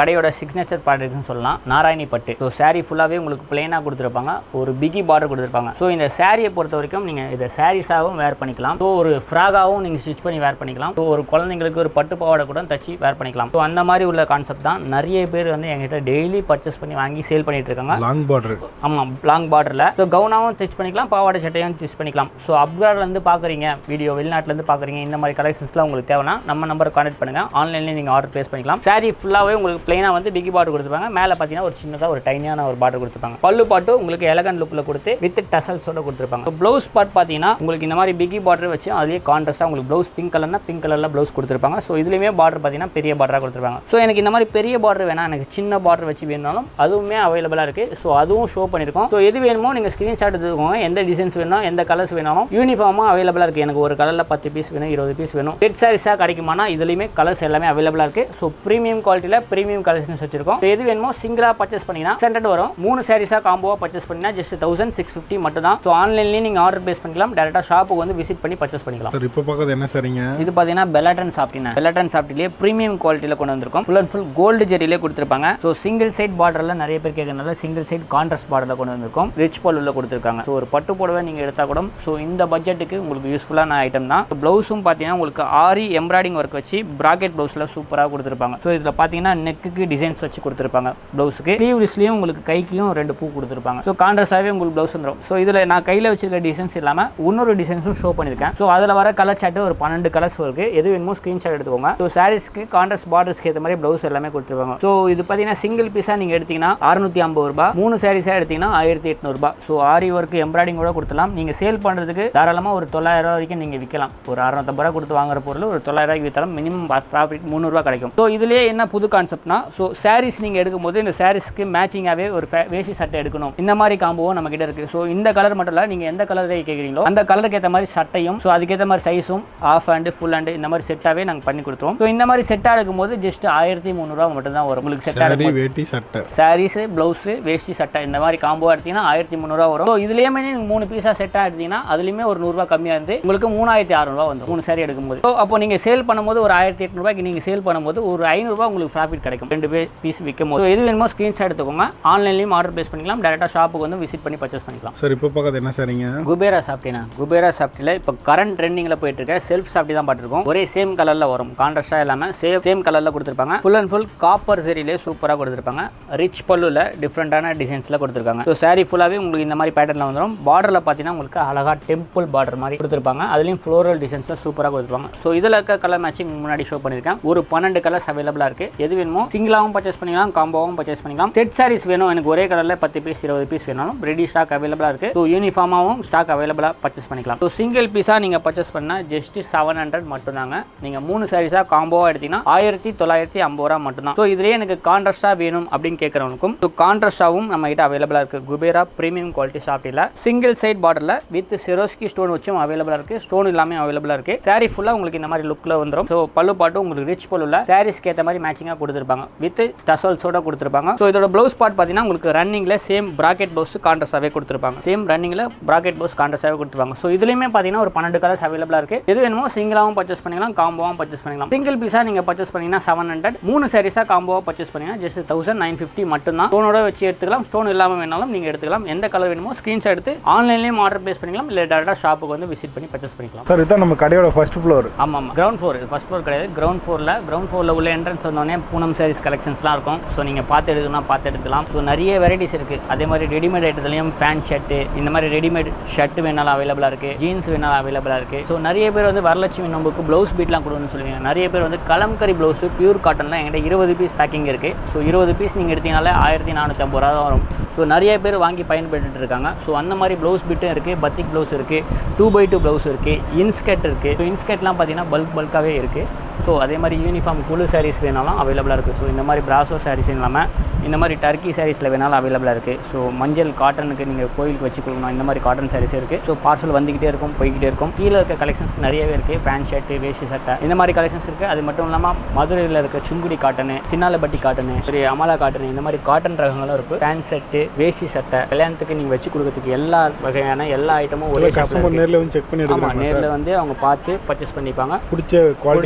சிக்னேச்சர் ப்ராடக்ட்னு சொல்லலாம் நாராயணி பட்டு ஸோ saree ஃபுல்லாகவே உங்களுக்கு பிளெயினாக கொடுத்துருப்பாங்க ஒரு பிகி பார்டர் கொடுத்துருப்பாங்க ஸோ இந்த சாரியை பொறுத்த வரைக்கும் நீங்கள் இதை சாரீஸாகவும் வேர் பண்ணிக்கலாம் ஸோ ஒரு ஃப்ராகாகவும் நீங்கள் ஸ்டிச் பண்ணி வேர் பண்ணிக்கலாம் ஸோ ஒரு குழந்தைங்களுக்கு ஒரு பட்டு பாவாடை கூட தச்சு வேர் பண்ணிக்கலாம் ஸோ அந்த மாதிரி உள்ள கான்செப்ட் தான் நிறைய பேர் வந்து எங்கிட்ட டெய்லி பர்ச்சேஸ் பண்ணி வாங்கி சேல் பண்ணிட்டு இருக்காங்க லாங் பார்டர் ஆமாம் லாங் பார்டரில் ஸோ கவுனாவும் ஸ்டிச் பண்ணிக்கலாம் பாவாடை சட்டையும் ஸ்டிச் பண்ணிக்கலாம் ஸோ அப்ராட்லேருந்து பார்க்குறீங்க வீடியோ வெளிநாட்டிலேருந்து பார்க்குறீங்க இந்த மாதிரி கலெக்ஷன்ஸ்லாம் உங்களுக்கு தேவைன்னா நம்ம நம்பரை கான்டெக்ட் பண்ணுங்கள் ஆன்லைன்லேயே நீங்கள் ஆர்டர் ப்ளேஸ் பண்ணிக்கலாம் சாரி ஃபுல்லாகவே உங்களுக்கு பிளைனாக வந்து பிகி பார்டர் கொடுத்துருப்பாங்க மேலே பார்த்தீங்கன்னா ஒரு சின்னதாக ஒரு டைனியான ஒரு பார்டர் கொடுத்துருப்பாங்க பல்லு பாட்டு உங்களுக்கு எலகன் லுக்கில் கொடுத்து வித் டசல்ஸோட கொடுத்துருப்பாங்க ப்ளவுஸ் பார்ட் பார்த்தீங்கன்னா உங்களுக்கு இந்த மாதிரி பிகி பார்டர் வச்சு அதுலேயே கான்ட்ராஸ்ட்டாக உங்களுக்கு ப்ளவுஸ் பிங்க் கலர்னா பிங்க் கலரில் ப்ளவுஸ் கொடுத்துருப்பாங்க ஸோ இதுலேயுமே பார்டர் பார்த்தீங்கன்னா பெரிய பார்டராக கொடுத்துருப்பாங்க ஸோ எனக்கு இந்த மாதிரி பெரிய பார்டர் வேணாம் எனக்கு சின்ன பார்டர் வச்சு வேணுனாலும் அதுவுமே அவைலபிளாக இருக்குது ஸோ அதுவும் ஷோ பண்ணியிருக்கோம் ஸோ எது வேணுமோ நீங்கள் ஸ்க்ரீன்ஷாட் எடுத்துக்கோங்க எந்த டிசைன்ஸ் வேணும் எந்த கலர்ஸ் வேணாலும் யூனிஃபார்மாக அவைலபிளாக இருக்குது எனக்கு ஒரு கலரில் பத்து பீஸ் வேணும் இருபது பீஸ் வேணும் ரெட் சாரீஸாக கிடைக்குமானா இதுலேயுமே கலர்ஸ் எல்லாமே அவைலபிளாக இருக்குது ஸோ ப்ரீமியம் குவாலிட்டியில் ப்ரீமியம் கலெக்ஷன்ஸ் வச்சிருக்கோம் So எது வேணுமோ சிங்கிளாக பர்ச்சேஸ் பண்ணிங்கன்னா சென்டட் வரும் மூணு சாரீஸாக காம்போவாக பர்ச்சேஸ் பண்ணினா ஜஸ்ட் தௌசண்ட் சிக்ஸ் ஃபிஃப்டி மட்டும் தான் ஸோ ஆன்லைன்லேயே நீங்கள் ஆர்டர் பேஸ் பண்ணிக்கலாம் டேரெக்டாக ஷாப்புக்கு வந்து விசிட் பண்ணி பர்ச்சேஸ் பண்ணிக்கலாம் சார் இப்போ பார்க்கறது என்ன சரிங்க இது பார்த்தீங்கன்னா பெலாட்டன் சாப்பிட்டினா பெலாட்டன் சாப்பிட்டிலே ப்ரீமியம் குவாலிட்டியில் கொண்டு வந்திருக்கோம் ஃபுல் அண்ட் ஃபுல் கோல்டு ஜெரியிலே கொடுத்துருப்பாங்க ஸோ சிங்கிள் சைட் பார்டரில் நிறைய பேர் கேட்கறதுனால சிங்கிள் சைட் கான்ட்ராஸ்ட் பார்டரில் கொண்டு வந்திருக்கோம் ரிச் பல்லுல கொடுத்துருக்காங்க ஸோ ஒரு பட்டு புடவை நீங்கள் எடுத்தால் கூட ஸோ இந்த பட்ஜெட்டுக்கு உங்களுக்கு யூஸ்ஃபுல்லான ஐட்டம் தான் ப்ளவுஸும் பார்த்தீங்கன்னா உங்களுக்கு ஆரி எம்ப்ராய்டிங் ஒர்க் வச்சு ப்ராக்கெட் ப்ளவுஸில் சூப்பராக கொடுத்துருப்பாங்க ஸோ இதில் பார்த்தீங்கன்னா நெக்குக்கு டிசைன்ஸ் வச்சு கொடுத்துருப்பாங்க ப்ளவுஸுக்கு ஸ்லீவ்ஸ்லேயும் உங்களுக்கு கைக்கும் ரெண்டு பூ கொடுத்துருப்பாங்க ஸோ கான்ட்ராஸ்டாகவே உங்களுக்கு ப்ளவுஸ் வந்துடும் ஸோ இதில் நான் கையில் வச்சிருக்க டிசைன்ஸ் இல்லாமல் இன்னொரு டிசைன்ஸும் ஷோ பண்ணியிருக்கேன் ஸோ அதில் வர கலர் சார்ட்டு ஒரு பன்னெண்டு கலர்ஸ் இருக்குது எது வேணுமோ ஸ்க்ரீன்ஷாட் எடுத்துக்கோங்க ஸோ சாரீஸ்க்கு கான்ட்ராஸ்ட் பார்டர்ஸ்க்கு ஏற்ற மாதிரி ப்ளவுஸ் எல்லாமே கொடுத்துருப்பாங்க ஸோ இது பார்த்தீங்கன்னா சிங்கிள் பீஸாக நீங்கள் எடுத்தீங்கன்னா அறுநூத்தி ஐம்பது ரூபாய் மூணு சாரீஸாக எடுத்தீங்கன்னா ஆயிரத்தி எட்நூறுபா ஸோ ஆரி ஒர்க் எம்ப்ராய்டிங் கூட கொடுத்துலாம் நீங்கள் சேல் பண்ணுறதுக்கு தாராளமாக ஒரு தொள்ளாயிரம் ரூபா வரைக்கும் நீங்கள் விற்கலாம் ஒரு அறுநூத்தம்பது ரூபா கொடுத்து வாங்குற பொருள் ஒரு தொள்ளாயிரம் ரூபாய்க்கு விற்றாலும் மினிமம் ப்ராஃபிட் முந்நூறுரூவா கிடைக்கும் ஸோ இதுலேயே என்ன புது கான்செப்ட்னா ஸோ சாரீஸ் நீங்கள் எடுக்கும்போது இந்த சாரீஸ்க்கு மேட்சிங்காகவே ஒரு fa- வேஷ்டி சட்டை எடுக்கணும் இந்த மாதிரி காம்போவும் நம்ம கிட்ட இருக்குது ஸோ இந்த கலர் மட்டும் இல்லை நீங்கள் எந்த கலர் கேட்குறீங்களோ அந்த கலருக்கு ஏற்ற மாதிரி சட்டையும் ஸோ அதுக்கேற்ற மாதிரி சைஸும் ஆஃப் ஹேண்டு ஃபுல் ஹேண்டு இந்த மாதிரி செட்டாகவே நாங்கள் பண்ணி கொடுத்துருவோம் ஸோ இந்த மாதிரி செட்டாக எடுக்கும்போது ஜஸ்ட் ஆயிரத்தி முந்நூறுரூவா மட்டும் தான் வரும் உங்களுக்கு செட்டாக சாரி வேட்டி சட்டை சாரீஸு ப்ளவுஸு வேஷ்டி சட்டை இந்த மாதிரி காம்போ எடுத்தீங்கன்னா ஆயிரத்தி முந்நூறுவா வரும் ஸோ இதுலேயுமே நீங்கள் மூணு பீஸாக செட்டாக எடுத்தீங்கன்னா அதுலேயுமே ஒரு நூறுரூவா கம்மியாக இருந்து உங்களுக்கு மூணாயிரத்தி அறநூறுவா வந்து மூணு சாரி எடுக்கும்போது ஸோ அப்போ நீங்கள் சேல் பண்ணும்போது ஒரு ஆயிரத்தி எட்நூறுபாய்க்கு நீங்கள் சேல் பண்ணும்போது ஒரு ஐநூறுரூவா உங்களுக்கு ப்ராஃபிட் கிடைக்கும் ரெண்டு பே பீஸ் விற்கும் போது So, எது வேணுமோ ஸ்க்ரீன்ஷாட் எடுத்துக்கோங்க ஆன்லைன்லேயும் ஆர்டர் ப்ளேஸ் பண்ணிக்கலாம் டேரெக்டாக ஷாப்புக்கு வந்து விசிட் பண்ணி பர்ச்சேஸ் பண்ணிக்கலாம் சார் இப்போ பார்க்கறது என்ன சரிங்க குபேரா சாப்பிட்டீனா குபேரா சாப்பிட்டில இப்போ கரண்ட் ட்ரெண்டிங்கில் போயிட்டு இருக்க செல்ஃப் சாப்பிட்டி தான் பார்த்துருக்கோம் ஒரே சேம் கலரில் வரும் கான்ட்ராஸ்டாக இல்லாமல் சேம் சேம் கலரில் கொடுத்துருப்பாங்க ஃபுல் அண்ட் ஃபுல் காப்பர் சரியிலே சூப்பராக கொடுத்துருப்பாங்க ரிச் பல்லுல டிஃப்ரெண்ட்டான டிசைன்ஸில் கொடுத்துருக்காங்க ஸோ சாரி ஃபுல்லாகவே உங்களுக்கு இந்த மாதிரி பேட்டர்னில் வந்துடும் பார்டரில் பார்த்தீங்கன்னா உங்களுக்கு அழகாக டெம்பிள் பார்டர் மாதிரி கொடுத்துருப்பாங்க அதுலேயும் ஃப்ளோரல் டிசைன்ஸில் சூப்பராக கொடுத்துருப்பாங்க ஸோ இதில் இருக்க கலர் மேட்சிங் முன்னாடி ஷோ பண்ணியிருக்கேன் ஒரு பன்னெண்டு கலர்ஸ் அவைலபிளாக இருக்குது எது வேணுமோ சிங்கிளாகவும் பர்ச்சேஸ் பண்ணிக்கலாம் காம்போவும் பர்ச்சேஸ் பண்ணிக்கலாம் செட் சாரீஸ் வேணும் எனக்கு ஒரே கலரில் பத்து பீஸ் இருபது பீஸ் வேணாலும் ரெடி ஸ்டாக் அவைலபிளாக இருக்குது ஸோ யூனிஃபார்மாகவும் ஸ்டாக் அவைலபிளாக பர்ச்சேஸ் பண்ணிக்கலாம் ஸோ சிங்கிள் பீஸாக நீங்கள் பர்ச்சேஸ் பண்ணால் ஜஸ்ட் செவன் ஹண்ட்ரட் மட்டும்தாங்க நீங்கள் மூணு சாரீஸாக காம்போவாக எடுத்தீங்கன்னா ஆயிரத்தி தொள்ளாயிரத்தி ஐம்பது ரூபா மட்டும்தான் ஸோ இதுலேயே எனக்கு கான்ட்ராஸ்டாக வேணும் அப்படின்னு கேட்குறவனுக்கும் ஸோ கான்ட்ராஸ்டாகவும் நம்ம கிட்ட அவைலபிளாக இருக்குது குபேரா ப்ரீமியம் குவாலிட்டி சாஃப்டில் சிங்கிள் சைட் பார்டரில் வித் சிரோஸ்கி ஸ்டோன் வச்சும் அவைலபிளாக இருக்குது ஸ்டோன் எல்லாமே அவைலபிளாக இருக்குது சாரீ ஃபுல்லாக உங்களுக்கு இந்த மாதிரி லுக்கில் வந்துடும் ஸோ பல்லு பாட்டும் உங்களுக்கு ரிச் பல்லுல சாரீஸ்க்கு ஏற்ற மாதிரி மேட்சிங்காக கொடுத்துருப்பாங்க வித் டசல்ஸோட கொடுத்துருப்பாங்க ஸோ இதோட ப்ளவுஸ் பார்ட் பார்த்தீங்கன்னா உங்களுக்கு ரன்னிங்கில் சேம் ப்ராக்கெட் ப்ளவுஸ் கான்ட்ரஸாகவே கொடுத்துருப்பாங்க சேம் ரன்னிங்கில் ப்ராக்கெட் ப்ளவுஸ் கான்ட்ரஸாகவே கொடுத்துருப்பாங்க ஸோ இதுலேயுமே பார்த்தீங்கன்னா ஒரு பன்னெண்டு கலர்ஸ் அவைலபிளாக இருக்குது எது வேணுமோ சிங்கிளாகவும் பர்ச்சேஸ் பண்ணிக்கலாம் காம்போவாகவும் பர்ச்சேஸ் பண்ணிக்கலாம் சிங்கிள் பீஸாக நீங்கள் பர்ச்சேஸ் பண்ணிங்கன்னா செவன் ஹண்ட்ரட் மூணு சாரீஸாக காம்போவாக பர்ச்சேஸ் பண்ணிங்கன்னா ஜஸ்ட் தௌசண்ட் நைன் ஃபிஃப்டி மட்டும்தான் ஸ்டோனோட வச்சு எடுத்துக்கலாம் ஸ்டோன் இல்லாமல் வேணாலும் நீங்கள் எடுத்துக்கலாம் எந்த கலர் வேணுமோ ஸ்க்ரீன்ஷாட் எடுத்து ஆன்லைன்லேயும் ஆர்டர் ப்ளேஸ் பண்ணிக்கலாம் இல்லை டேரெக்டாக ஷாப்புக்கு வந்து விசிட் பண்ணி பர்ச்சேஸ் பண்ணிக்கலாம் சார் இதுதான் நம்ம கடையோட ஃபர்ஸ்ட் ஃப்ளோர் ஆமாம் ஆமாம் கிரவுண்ட் ஃப்ளோர் ஃபஸ்ட் ஃப்ளோர் கிடையாது கிரவுண்ட் ஃப்ளோரில் கிரவுண்ட் ஃப்ளோரில் உள்ள என்ட்ரன்ஸ் வந்தோடனே பூனம் சாரீஸ் கலெக்ஷன்ஸ்லாம் இருக்கும் ஸோ நீங்கள் பார்த்து எடுக்கணும்னா பார்த்து எடுக்கலாம் ஸோ நிறைய வெரைட்டிஸ் இருக்குது அதே மாதிரி ரெடிமேட் ஐட்டத்துலையும் பேண்ட் ஷர்ட்டு இந்த மாதிரி ரெடிமேட் ஷர்ட் வேணாலும் அவைலபிளாக இருக்குது ஜீன்ஸ் வேணாலும் அவைலபிளாக இருக்குது ஸோ நிறைய பேர் வந்து வரலட்சுமி நோம்புக்கு ப்ளவுஸ் பீட்லாம் கொடுன்னு சொல்லுவீங்க நிறைய பேர் வந்து கலம்கரி ப்ளவுஸு பியூர் காட்டனில் என்கிட்ட இருபது பீஸ் பேக்கிங் இருக்குது ஸோ இருபது பீஸ் நீங்கள் எடுத்தீங்கனாலே ஆயிரத்தி நானூற்றம்பது ரூபா தான் வரும் ஸோ நிறைய பேர் வாங்கி பயன்பட்டுட்டு இருக்காங்க ஸோ அந்த மாதிரி ப்ளவுஸ் பிட்டும் இருக்குது பத்திக் ப்ளவுஸ் இருக்குது டூ பை டூ ப்ளவுஸ் இருக்குது இன்ஸ்கர்ட் இருக்குது ஸோ இன்ஸ்கர்ட்லாம் பார்த்தீங்கன்னா பல்க் பல்காகவே இருக்குது ஸோ அதே மாதிரி யூனிஃபார்ம் குழு சாரீஸ் வேணாலும் அவைலபிளாக இருக்குது ஸோ இந்த மாதிரி பிராசோ சாரீஸ் இல்லாமல் இந்த மாதிரி டர்க்கி சாரீஸில் வேணாலும் அவைலபிளாக இருக்குது ஸோ மஞ்சள் காட்டனுக்கு நீங்கள் கோயிலுக்கு வச்சு கொடுக்கணும் இந்த மாதிரி காட்டன் சாரீஸ் இருக்குது ஸோ பார்சல் வந்துக்கிட்டே இருக்கும் போய்கிட்டே இருக்கும் கீழே இருக்க கலெக்ஷன்ஸ் நிறையவே இருக்குது பேண்ட் ஷர்ட்டு வேஷ்டி சட்டை இந்த மாதிரி கலெக்ஷன்ஸ் இருக்குது அது மட்டும் இல்லாமல் மதுரையில் இருக்க சுங்குடி காட்டனு சின்னாலப்பட்டி காட்டனு ஒரு அமலா காட்டனு இந்த மாதிரி காட்டன் ரகங்களும் இருக்குது பேண்ட் செட்டு வேஷ்டி சட்டை கல்யாணத்துக்கு நீங்கள் வச்சு கொடுக்கறதுக்கு எல்லா வகையான எல்லா ஐட்டமும் ஒரே கஸ்டமர் நேரில் வந்து செக் பண்ணி ஆமாம் எடுக்கிறாங்க நேரில் வந்து அவங்க பார்த்து பர்ச்சேஸ் பண்ணிப்பாங்க பிடிச்ச குவாலிட்டியில் செக் பண்ணி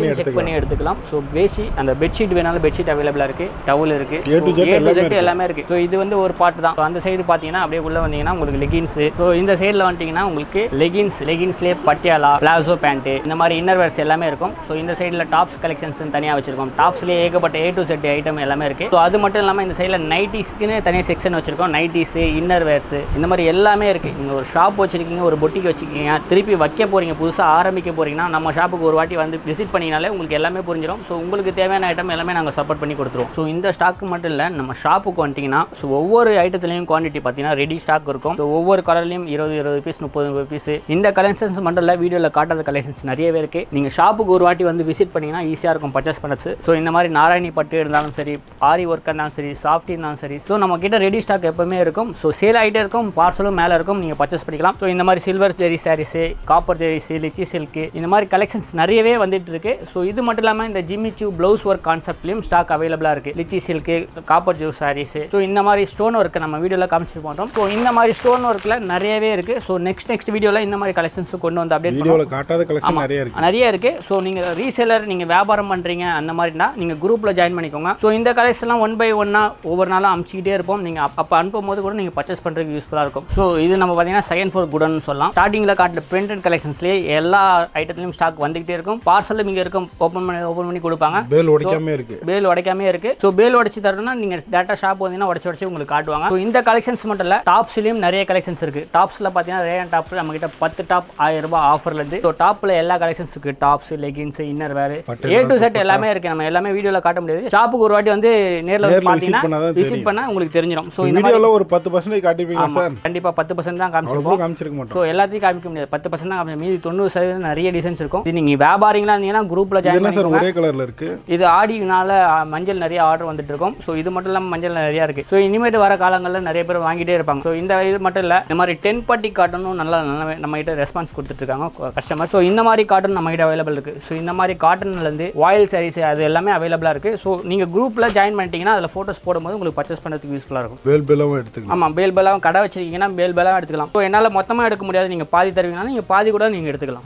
எல்லாத்தையும் செக் பண்ணி எடுத்துக்கலாம் ஸோ பேசி அந்த பெட்ஷீட் வேணாலும் பெட்ஷீட் அவைலபிளாக இருக்குது டவல் இருக்குது A to Z A to எல்லாமே ஜெட் எல்லாமே இருக்குது ஸோ இது வந்து ஒரு பார்ட் தான் So, அந்த சைடு பார்த்தீங்கன்னா அப்படியே உள்ளே வந்தீங்கன்னா உங்களுக்கு லெகின்ஸு ஸோ இந்த சைடில் வந்துட்டிங்கன்னா உங்களுக்கு லெகின்ஸ் லெகின்ஸ்லேயே பட்டியாலா பிளாசோ பேண்ட்டு இந்த மாதிரி இன்னர் வேர்ஸ் எல்லாமே இருக்கும் ஸோ இந்த சைடில் டாப்ஸ் கலெக்ஷன்ஸ் தனியாக வச்சிருக்கோம் டாப்ஸ்லேயே ஏகப்பட்ட ஏ டு செட் ஐட்டம் எல்லாமே இருக்குது ஸோ அது மட்டும் இல்லாமல் இந்த சைடில் நைட்டிஸ்க்குன்னு தனியாக செக்ஷன் வச்சிருக்கோம் நைட்டிஸு இன்னர் வேர்ஸு இந்த மாதிரி எல்லாமே இருக்குது நீங்கள் ஒரு ஷாப் வச்சிருக்கீங்க ஒரு பொட்டிக்கு வச்சிருக்கீங்க திருப்பி வைக்க போகிறீங்க புதுசாக ஆரம்பிக்க போகிறீங்கன்னா நம்ம ஷாப்புக்கு ஒரு வாட்டி வந்து விசிட் பண்ணினாலே உங்களுக்கு எல்லாமே புரிஞ்சிடும் ஸோ உங்களுக்கு தேவையான ஐட்டம் எல்லாமே நாங்கள் சப்போர்ட் பண்ணி கொடுத்துருவோம் ஸோ இந்த ஸ்டாக்கு மட்டும் இல்லை நம்ம ஷாப்புக்கு வந்துட்டிங்கன்னா ஸோ ஒவ்வொரு ஐட்டத்துலையும் குவான்டிட்டி பார்த்தீங்கன்னா ரெடி ஸ்டாக் இருக்கும் ஸோ ஒவ்வொரு கலர்லையும் இருபது இருபது பீஸ் முப்பது பீஸ் இந்த கலெக்ஷன்ஸ் மட்டும் இல்லை வீடியோவில் காட்டாத கலெக்ஷன்ஸ் நிறையவே இருக்குது நீங்கள் ஷாப்புக்கு ஒரு வாட்டி வந்து விசிட் பண்ணிங்கன்னா ஈஸியாக இருக்கும் பர்ச்சேஸ் பண்ணுறது ஸோ இந்த மாதிரி நாராயணி பட்டு இருந்தாலும் சரி ஆரி ஒர்க் இருந்தாலும் சரி சாஃப்ட் இருந்தாலும் சரி ஸோ நம்ம கிட்ட ரெடி ஸ்டாக் எப்பவுமே இருக்கும் ஸோ சேல் ஆகிட்டே இருக்கும் பார்சலும் மேலே இருக்கும் நீங்கள் பர்ச்சேஸ் பண்ணிக்கலாம் ஸோ இந்த மாதிரி silver zari sarees copper zaris lichi silk இந்த மாதிரி கலெக்ஷன்ஸ் நிறையவே வந்துட்டு இருக்கு ஸோ இது மட்டும் இல்லாமல் இந்த ஜிம்மி சூ ப்ளவுஸ் ஒர்க் கான்செப்ட்லையும் ஸ்டாக் அவைலபிளாக இருக்குது லிச்சி சில்க்கு காப்பர் ஜூ சாரீஸு ஸோ இந்த மாதிரி ஸ்டோன் ஒர்க்கு நம்ம வீடியோவில் காமிச்சிட்டு போட்டோம் ஸோ இந்த மாதிரி ஸ்டோன் ஒர்க்கில் நிறையவே இருக்குது ஸோ நெக்ஸ்ட் நெக்ஸ்ட் வீடியோவில் இந்த மாதிரி கலெக்ஷன்ஸ் கொண்டு வந்து அப்டேட் பண்ணுவோம் வீடியோவில் காட்டாத கலெக்ஷன் நிறைய இருக்கு நிறைய இருக்கு ஸோ நீங்க ரீசேலர் நீங்க வியாபாரம் பண்றீங்க அந்த மாதிரினா நீங்க குரூப்ல ஜாயின் பண்ணிக்கோங்க ஸோ இந்த கலெக்ஷன்லாம் ஒன் பை ஒன்னா ஒவ்வொரு நாளும் அமுச்சிக்கிட்டே இருப்போம் நீங்க அப்ப- அப்ப அனுப்பும் போது கூட நீங்க பர்ச்சேஸ் பண்றதுக்கு யூஸ்ஃபுல்லா இருக்கும் ஸோ இது நம்ம பார்த்தீங்கன்னா செகண்ட் ஃபோர் குடன் சொல்லலாம் ஸ்டார்டிங்ல காட்டுற பிரிண்டட் கலெக்ஷன்ஸ்லேயே எல்லா ஐட்டத்துலையும் ஸ்டாக் வந்துகிட்டே இருக்கும் பார்சலும் இங்க இருக்கும் ஓப்பன் பண்ணி ஓப்பன் பண்ணி கொடுப்பாங்க பேல் உடைக்காம இருக்கு பேல் உடைக்காமே இருக்கு ஸோ பேல் உடைச்சு தரணும்னா நீங்க டேட்டா ஷாப் வந்தீங்கன்னா உடச்சு உடச்சு உங்களுக்கு காட்டுவாங்க ஸோ இந்த கலெக்ஷன்ஸ் மட்டும் இல்ல டாப்ஸ்லயும் நிறைய கலெக்ஷன்ஸ் இருக்கு டாப்ஸ்ல பாத்தீங்கன்னா ரேயன் டாப் நம்ம கிட்ட பத்து டாப் ஆயிரம் ரூபாய் ஆஃபர்ல இருந்து ஸோ டாப்ல எல்லா கலெக்ஷன்ஸ் இருக்கு டாப்ஸ் லெகின்ஸ் இன்னர் வேறு பட்டு ஏ டு செட் எல்லாமே இருக்கு நம்ம எல்லாமே வீடியோல காட்ட முடியாது ஷாப்புக்கு ஒரு வாட்டி வந்து நேர்ல வந்து நேர்ல visit பாத்தீங்கன்னா பண்ணாதான் விசிட் பண்ணா உங்களுக்கு தெரிஞ்சிடும் ஸோ இந்த மாதிரி வீடியோவில் ஒரு பத்து பர்சன்டேஜ் காட்டிருப்பீங்க ஆமா சார் கண்டிப்பா பத்து பர்சன்ட் தான் அவ்வளோ காமிச்சிருப்போம் காமிச்சிருக்க மாட்டோம் ஸோ எல்லாத்தையும் காமிக்க முடியாது பத்து பர்சன்ட் தான் காமிச்சோம் மீதி தொண்ணூறு சதவீதம் நிறைய டிசைன்ஸ் இருக்கும் இது நீங்க வியாபாரிங்களா இருந்தீங்கன்னா குரூப்ல இது ஜாயின் என்ன சார் பண்ணிக்கோங்க ஒரே கலர்ல இருக்கு இது ஆடினால அ, மஞ்சள் நிறைய ஆர்டர் வந்துட்டு இருக்கும் ஸோ இது மட்டும் இல்லாமல் மஞ்சள் நிறைய இருக்கு ஸோ இனிமேட்டு வர காலங்களில் நிறைய பேர் வாங்கிட்டே இருப்பாங்க ஸோ இந்த இது மட்டும் இல்லை இந்த மாதிரி டென் பார்ட்டி காட்டனும் நல்லா நல்லா நம்ம கிட்ட ரெஸ்பான்ஸ் கொடுத்துட்டு இருக்காங்க கஸ்டமர் ஸோ இந்த மாதிரி காட்டன் நம்ம கிட்ட அவைலபிள் இருக்கு ஸோ இந்த மாதிரி காட்டன்லேருந்து வாயில் சாரீஸ் அது எல்லாமே அவைலபிளாக இருக்கு ஸோ நீங்கள் குரூப்பில் ஜாயின் பண்ணிட்டீங்கன்னா அதில் ஃபோட்டோஸ் போடும்போது உங்களுக்கு பர்ச்சேஸ் பண்ணுறதுக்கு யூஸ்ஃபுல்லாக இருக்கும் பேல் பேலாவும் எடுத்துக்கலாம் ஆமாம் பேல் பேலாவும் கடை வச்சிருக்கீங்கன்னா பேல் பேலாவும் எடுத்துக்கலாம் ஸோ என்னால் மொத்தமாக எடுக்க முடியாது நீங்கள் பாதி தருவீங்கன்னா நீங்கள் பாதி கூட நீங்கள் எடுத்துக்கலாம்